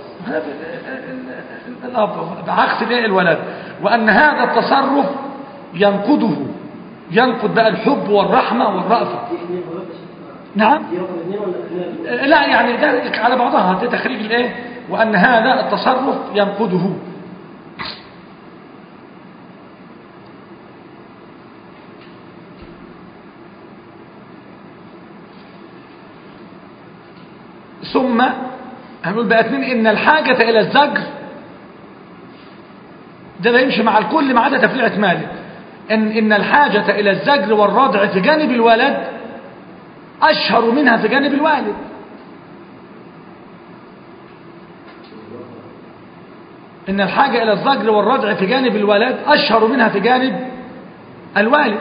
الاب بعكس الايه الولد وان هذا التصرف ينقضه ينقض بقى الحب والرحمه والرأفه نعم لا يعني ذلك على بعضها ده تخريج الايه وان هذا التصرف ينقضه ثم هنقول بقى اتنين ان الحاجة الى الزجر ده لا يمشي مع الكل ما عدا تفريعة مالك ان ان الحاجة الى الزجر والردع في جانب الولد اشهر منها في جانب الوالد ان الحاجة الى الزجر والردع في جانب الولد اشهر منها في جانب الوالد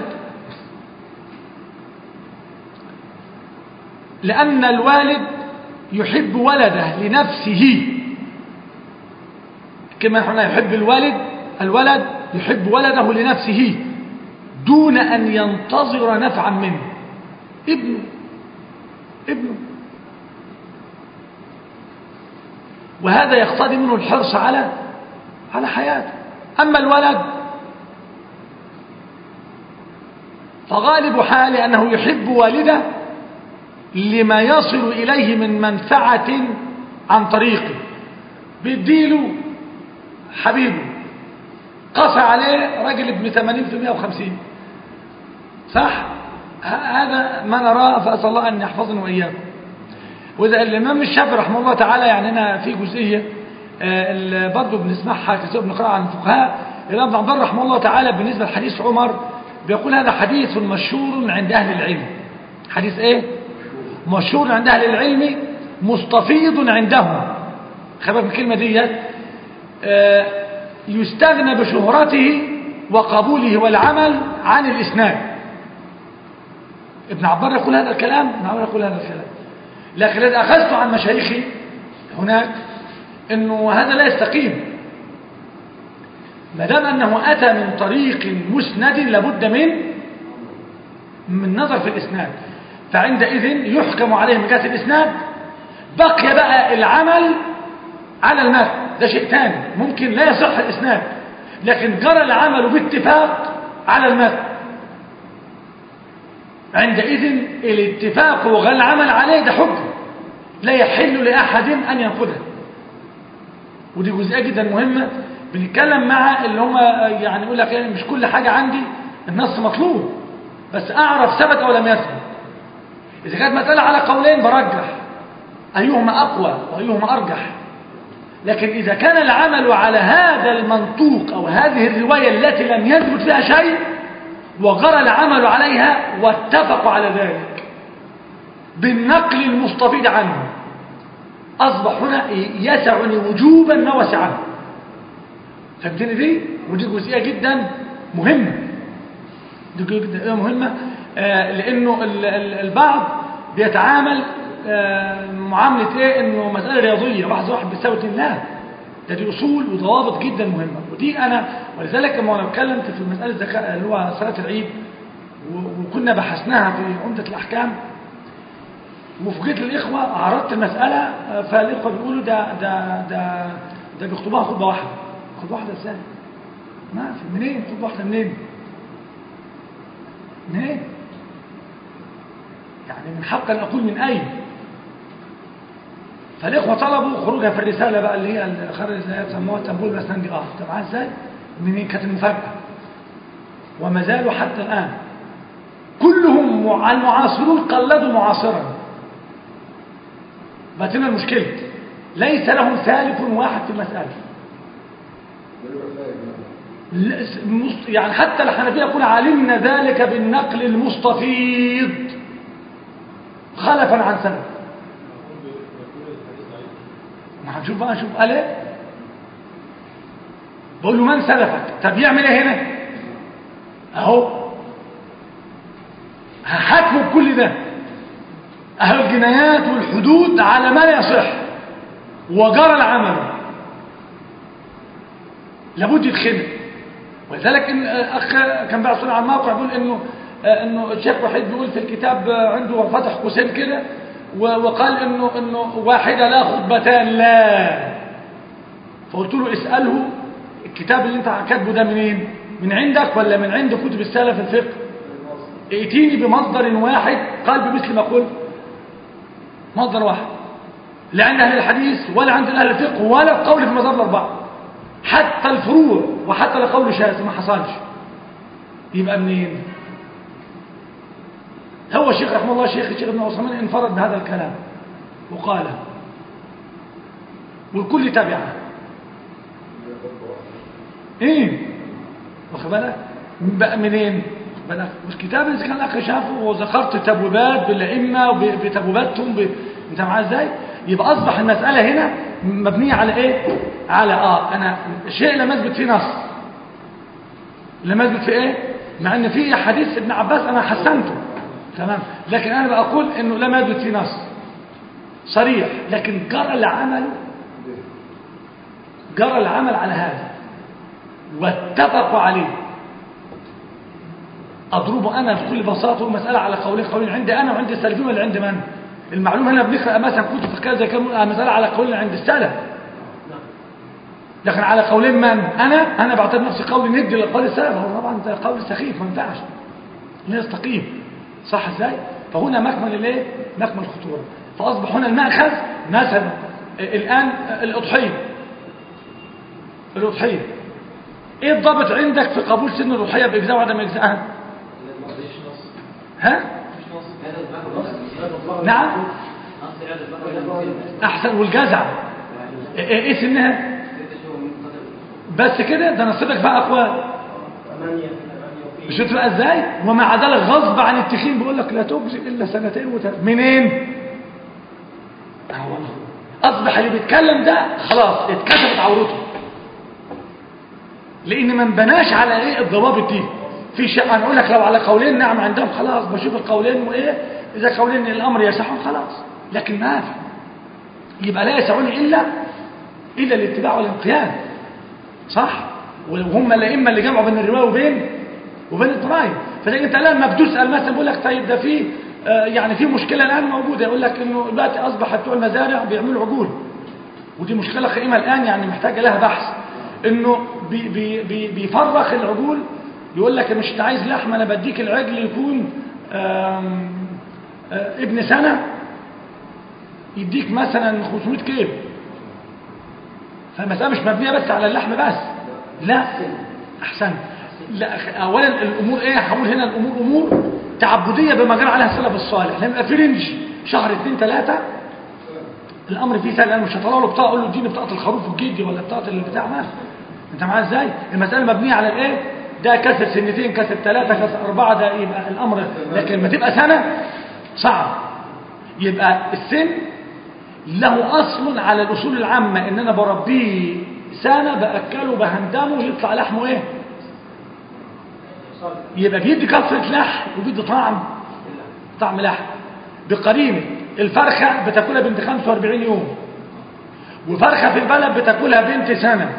لان الوالد يحب ولده لنفسه كما هنا يحب الوالد الولد يحب ولده لنفسه دون أن ينتظر نفعا منه ابنه ابنه وهذا يقتضي منه الحرص على على حياته أما الولد فغالب حاله أنه يحب والده لما يصل إليه من منفعة عن طريقه بيديله حبيبه قصى عليه راجل ابن 80 في 150 صح هذا ما نراه فأسأل الله أن يحفظنا وإياكم وإذا الإمام الشافعي رحمه الله تعالى يعني هنا في جزئية آه، ال- برضه بنسمعها كثير بنقراها عن الفقهاء الإمام ابن عبد الله رحمه الله تعالى بالنسبة لحديث عمر بيقول هذا حديث مشهور عند أهل العلم حديث إيه؟ مشهور عند أهل العلم مستفيض عندهم خبر من الكلمة دي آه، يستغنى بشهرته وقبوله والعمل عن الإسناد ابن عبار يقول هذا الكلام ابن عبار يقول هذا الكلام لكن الذي أخذته عن مشايخي هناك أنه هذا لا يستقيم ما دام أنه أتى من طريق مسند لابد من من نظر في الإسناد فعندئذ يحكم عليه من جهة الإسناد بقي بقى العمل على المتن ده شيء ثاني ممكن لا يصح الإسناد لكن جرى العمل باتفاق على المتن عندئذ الاتفاق وغير العمل عليه ده حكم لا يحل لأحد أن ينقضها ودي جزئية جدا مهمة بنتكلم مع اللي هم يعني يقول لك يعني مش كل حاجة عندي النص مطلوب بس أعرف ثبت أو لم يثبت إذا كانت مسألة على قولين برجح أيهما أقوى وأيهما أرجح لكن إذا كان العمل على هذا المنطوق أو هذه الرواية التي لم يثبت فيها شيء وجرى العمل عليها واتفقوا على ذلك بالنقل المستفيد عنه أصبح هنا يسعني وجوبا ما وسعه فهمتني دي؟ ودي جزئية جدا مهمة دي جزئية مهمة آه لأنه ال- ال- البعض بيتعامل آه معاملة إيه إنه مسألة رياضية واحد واحد بيساوي اتنين لا ده دي أصول وضوابط جدا مهمة ودي أنا ولذلك لما أنا اتكلمت في مسألة الزكاة اللي هو صلاة العيد و- وكنا بحثناها في عمدة الأحكام وفوجئت الإخوة عرضت المسألة فالإخوة بيقولوا ده ده ده ده بيخطبوها خطبة واحدة خطبة واحدة ازاي؟ ما في منين خطبة واحدة منين؟ منين؟ يعني من حق أن أقول من أين؟ فالإخوة طلبوا خروجها في الرسالة بقى اللي هي اللي خرج اللي هي سموها تنبول مسندي اه طب عارف ازاي؟ منين كانت المفاجأة وما زالوا حتى الآن كلهم مع- المعاصرون قلدوا معاصرا بقت هنا المشكلة ليس لهم ثالث واحد في المسألة لا- مص- يعني حتى الحنفية يقول علمنا ذلك بالنقل المستفيض خلفا عن سلف ما هنشوف بقى نشوف قال ايه بقول له من سلفك طب يعمل ايه هنا اهو هحكمه بكل ده اهو الجنايات والحدود على ما لا يصح وجرى العمل لابد يتخنق ولذلك ان اخ كان بقى على الموقع بيقول انه انه الشيخ وحيد بيقول في الكتاب عنده فتح قوسين كده و- وقال انه انه واحده لا خطبتان لا فقلت له اساله الكتاب اللي انت كاتبه ده منين من عندك ولا من عند كتب السلف الفقه ائتيني بمصدر واحد قال بمثل ما قلت مصدر واحد لا عند اهل الحديث ولا عند اهل الفقه ولا القول في المذاهب الاربعه حتى الفروع وحتى لقول شاذ ما حصلش يبقى منين هو الشيخ رحمه الله الشيخ الشيخ ابن عثمان انفرد بهذا الكلام وقاله والكل تبعه ايه واخد بالك بقى منين واخد بالك والكتاب اللي كان الاخ شافه وذكرت تبويبات بالائمه وب- بتبويباتهم ب... انت معايا ازاي يبقى اصبح المساله هنا مبنيه على ايه على اه انا شيء لم يثبت فيه نص لم يثبت في ايه مع ان في حديث ابن عباس انا حسنته تمام لكن انا بقول انه لم يثبت فيه نص صريح لكن جرى العمل جرى العمل على هذا واتفقوا عليه أضرب أنا بكل بساطة مسألة على قولين قولين عندي أنا وعند السلفيين ولا عند من المعلومة هنا بنقرأ مثلا كتب فقهية زي كده مسألة على قولين عند السلف لكن على قولين من أنا أنا بعتبر نفسي قولي ندي لقول السلف هو طبعا ده قول سخيف ما ينفعش لا يستقيم صح ازاي فهنا مكمن الايه مكمن الخطوره فاصبح هنا الماخذ مثلا الان الاضحيه الاضحيه ايه الضابط عندك في قبول سن الاضحيه باجزاء وعدم اجزاءها ها نعم احسن والجزع ايه إيه سنها بس كده ده نصيبك بقى اقوال ثمانية ثمانية وفي شفت بقى ازاي ومع ذلك غصب عن التخين بيقول لك لا تجزي الا سنتين وثلاث منين أهو والله. اصبح اللي بيتكلم ده خلاص اتكشفت عورته لان ما انبناش على ايه الضوابط دي في شيء انا اقول لك لو على قولين نعم عندهم خلاص بشوف القولين وايه اذا قولين الامر يسعهم خلاص لكن ما في يبقى لا يسعني الا الا الاتباع والانقياد صح وهم الائمه اللي جمعوا بين الروايه وبين وبين الضرايب فده انت لما بتسال مثلا بيقول لك طيب ده في آه، يعني في مشكله الان موجوده يقول لك انه دلوقتي اصبح بتوع المزارع بيعملوا عجول ودي مشكله قائمه الان يعني محتاجه لها بحث انه بي بي بي بيفرخ العجول يقول لك مش انت عايز لحمه انا بديك العجل يكون آم، آه، ابن سنه يديك مثلا 500 كيلو فالمسألة مش مبنية بس على اللحم بس لا أحسن لا أخ- أولا الأمور إيه هقول هنا الأمور أمور تعبدية بما جرى عليها السلف الصالح لما يبقى في رينج شهر اثنين ثلاثة الأمر فيه سهل أنا مش هطلع له بطاقة أقول له اديني بطاقة الخروف والجدي ولا بطاقة البتاع ما أنت معايا إزاي؟ المسألة مبنية على الإيه؟ ده كسر سنتين كسر ثلاثة كسر أربعة ده يبقى الأمر لكن لما تبقى سنة صعب يبقى السن له أصل على الأصول العامة إن أنا بربيه سنة بأكله بهندمه يطلع لحمه إيه يبقى بيدي كثرة لحم وبيدي طعم طعم لحم بقرينة الفرخة بتاكلها بنت 45 يوم وفرخة في البلد بتاكلها بنت سنة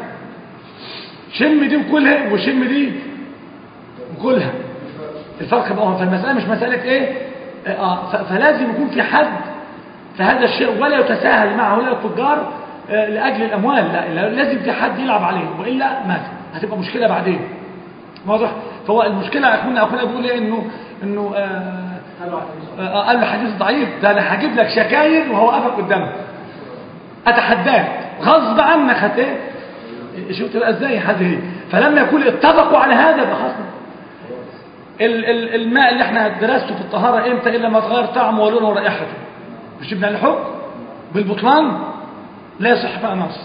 شم دي وكلها وشم دي وكلها الفرق بقى فالمسألة مش مسألة ايه آه ف- فلازم يكون في حد في هذا الشيء ولا يتساهل مع هؤلاء التجار آه، لأجل الأموال لا لا، لازم في حد يلعب عليه وإلا مات هتبقى مشكلة بعدين واضح فهو المشكلة أخونا أخونا بيقول إيه إنه إنه آه آه، قال له حديث ضعيف ده أنا هجيب لك شكاير وهوقفك قدامك أتحداك غصب عنك هت إيه شفت بقى إزاي هذه فلما يكون اتفقوا على هذا يبقى خلاص ال- ال- الماء اللي احنا درسته في الطهارة امتى الا ما تغير طعمه ولونه ورائحته مش جبنا الحكم بالبطلان لا يصح فيها نص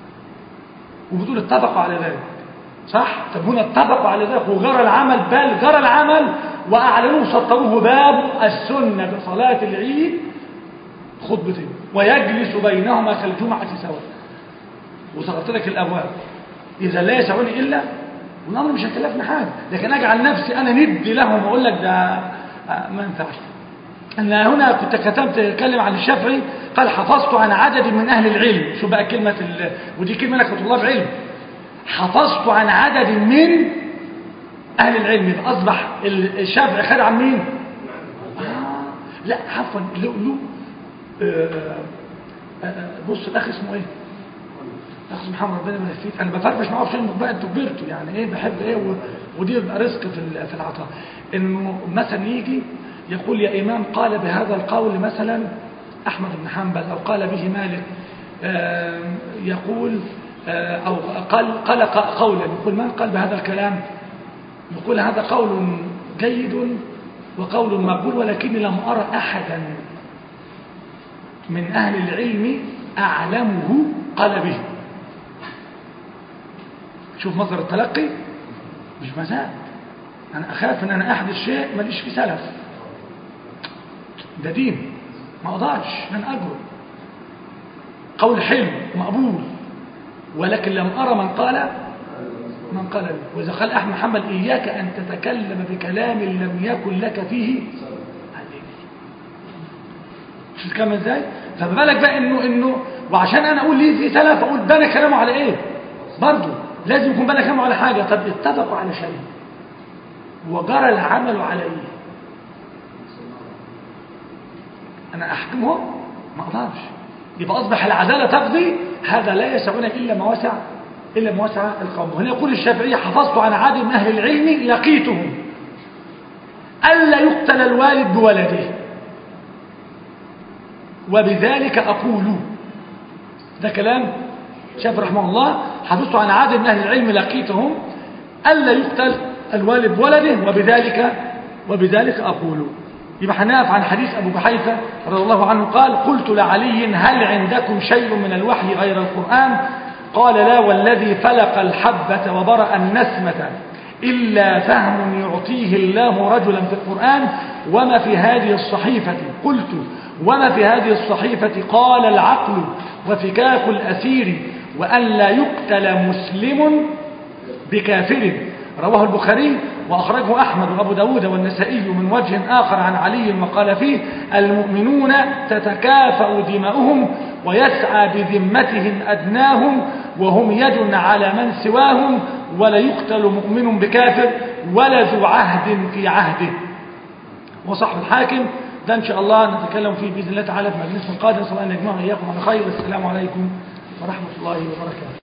وبتقول اتفقوا على ذلك صح طب هنا اتفقوا على ذلك وجرى العمل بل جرى العمل واعلنوه وسطروه باب السنه بصلاه العيد خطبتين ويجلس بينهما كالجمعه سواء وسقطت لك الابواب اذا لا يسعني الا والامر مش هيكلفني حاجه لكن اجعل نفسي انا ندي لهم واقول لك ده آه، ما ينفعش أنا هنا كنت كتبت اتكلم عن الشافعي قال حفظت عن عدد من أهل العلم شو بقى كلمة ال... ودي كلمة لك كطلاب علم حفظت عن عدد من أهل العلم يبقى أصبح ال- الشافعي خد عن مين؟ آه لا عفوا له له آه، آه، آه، بص الأخ اسمه إيه؟ الأخ اسمه محمد ربنا يبارك فيك أنا بفرفش معاه في شيء بقى أنتوا كبرتوا يعني إيه بحب إيه و... ودي يبقى رزق في ال- في العطاء إنه مثلا يجي يقول يا إمام قال بهذا القول مثلا أحمد بن حنبل أو قال به مالك آم، يقول آه، أو قال قال ق- قولا يقول من قال بهذا الكلام يقول هذا قول جيد وقول مقبول ولكني لم أرى أحدا من أهل العلم أعلمه قال به شوف مصدر التلقي مش مزاج أنا أخاف أن أنا أحدث شيء ماليش فيه سلف ده دين ما أقدرش لن أجرؤ قول حلو مقبول ولكن لم أرى من قال من قال به وإذا قال أحمد محمد إياك أن تتكلم بكلام لم يكن لك فيه شوف كلام ازاي فما بالك بقى انه انه وعشان انا اقول ليه في سلف اقول بنى كلامه على ايه برضه لازم يكون بنى كلامه على حاجه طب اتفقوا على شيء وجرى العمل عليه انا احكمه ما اقدرش يبقى اصبح العداله تقضي هذا لا يسعنا الا ما وسع الا ما وسع القوم هنا يقول الشافعي حفظت عن عدد من اهل العلم لقيتهم الا يقتل الوالد بولده وبذلك اقول ده كلام شاف رحمه الله حفظت عن عدد من اهل العلم لقيتهم الا يقتل الوالد بولده وبذلك وبذلك اقول يبقى هنقف عن حديث ابو بحيفه رضي الله عنه قال قلت لعلي هل عندكم شيء من الوحي غير القران قال لا والذي فلق الحبة وبرأ النسمة إلا فهم يعطيه الله رجلا في القرآن وما في هذه الصحيفة قلت وما في هذه الصحيفة قال العقل وفكاك الأسير وأن لا يقتل مسلم بكافر رواه البخاري وأخرجه أحمد وأبو داود والنسائي من وجه آخر عن علي وقال فيه المؤمنون تتكافأ دماؤهم ويسعى بذمتهم أدناهم وهم يد على من سواهم ولا يقتل مؤمن بكافر ولا ذو عهد في عهده وصحب الحاكم ده إن شاء الله نتكلم فيه بإذن الله تعالى في مجلس القادم صلى الله عليه وسلم يجمعنا إياكم على خير السلام عليكم ورحمة الله وبركاته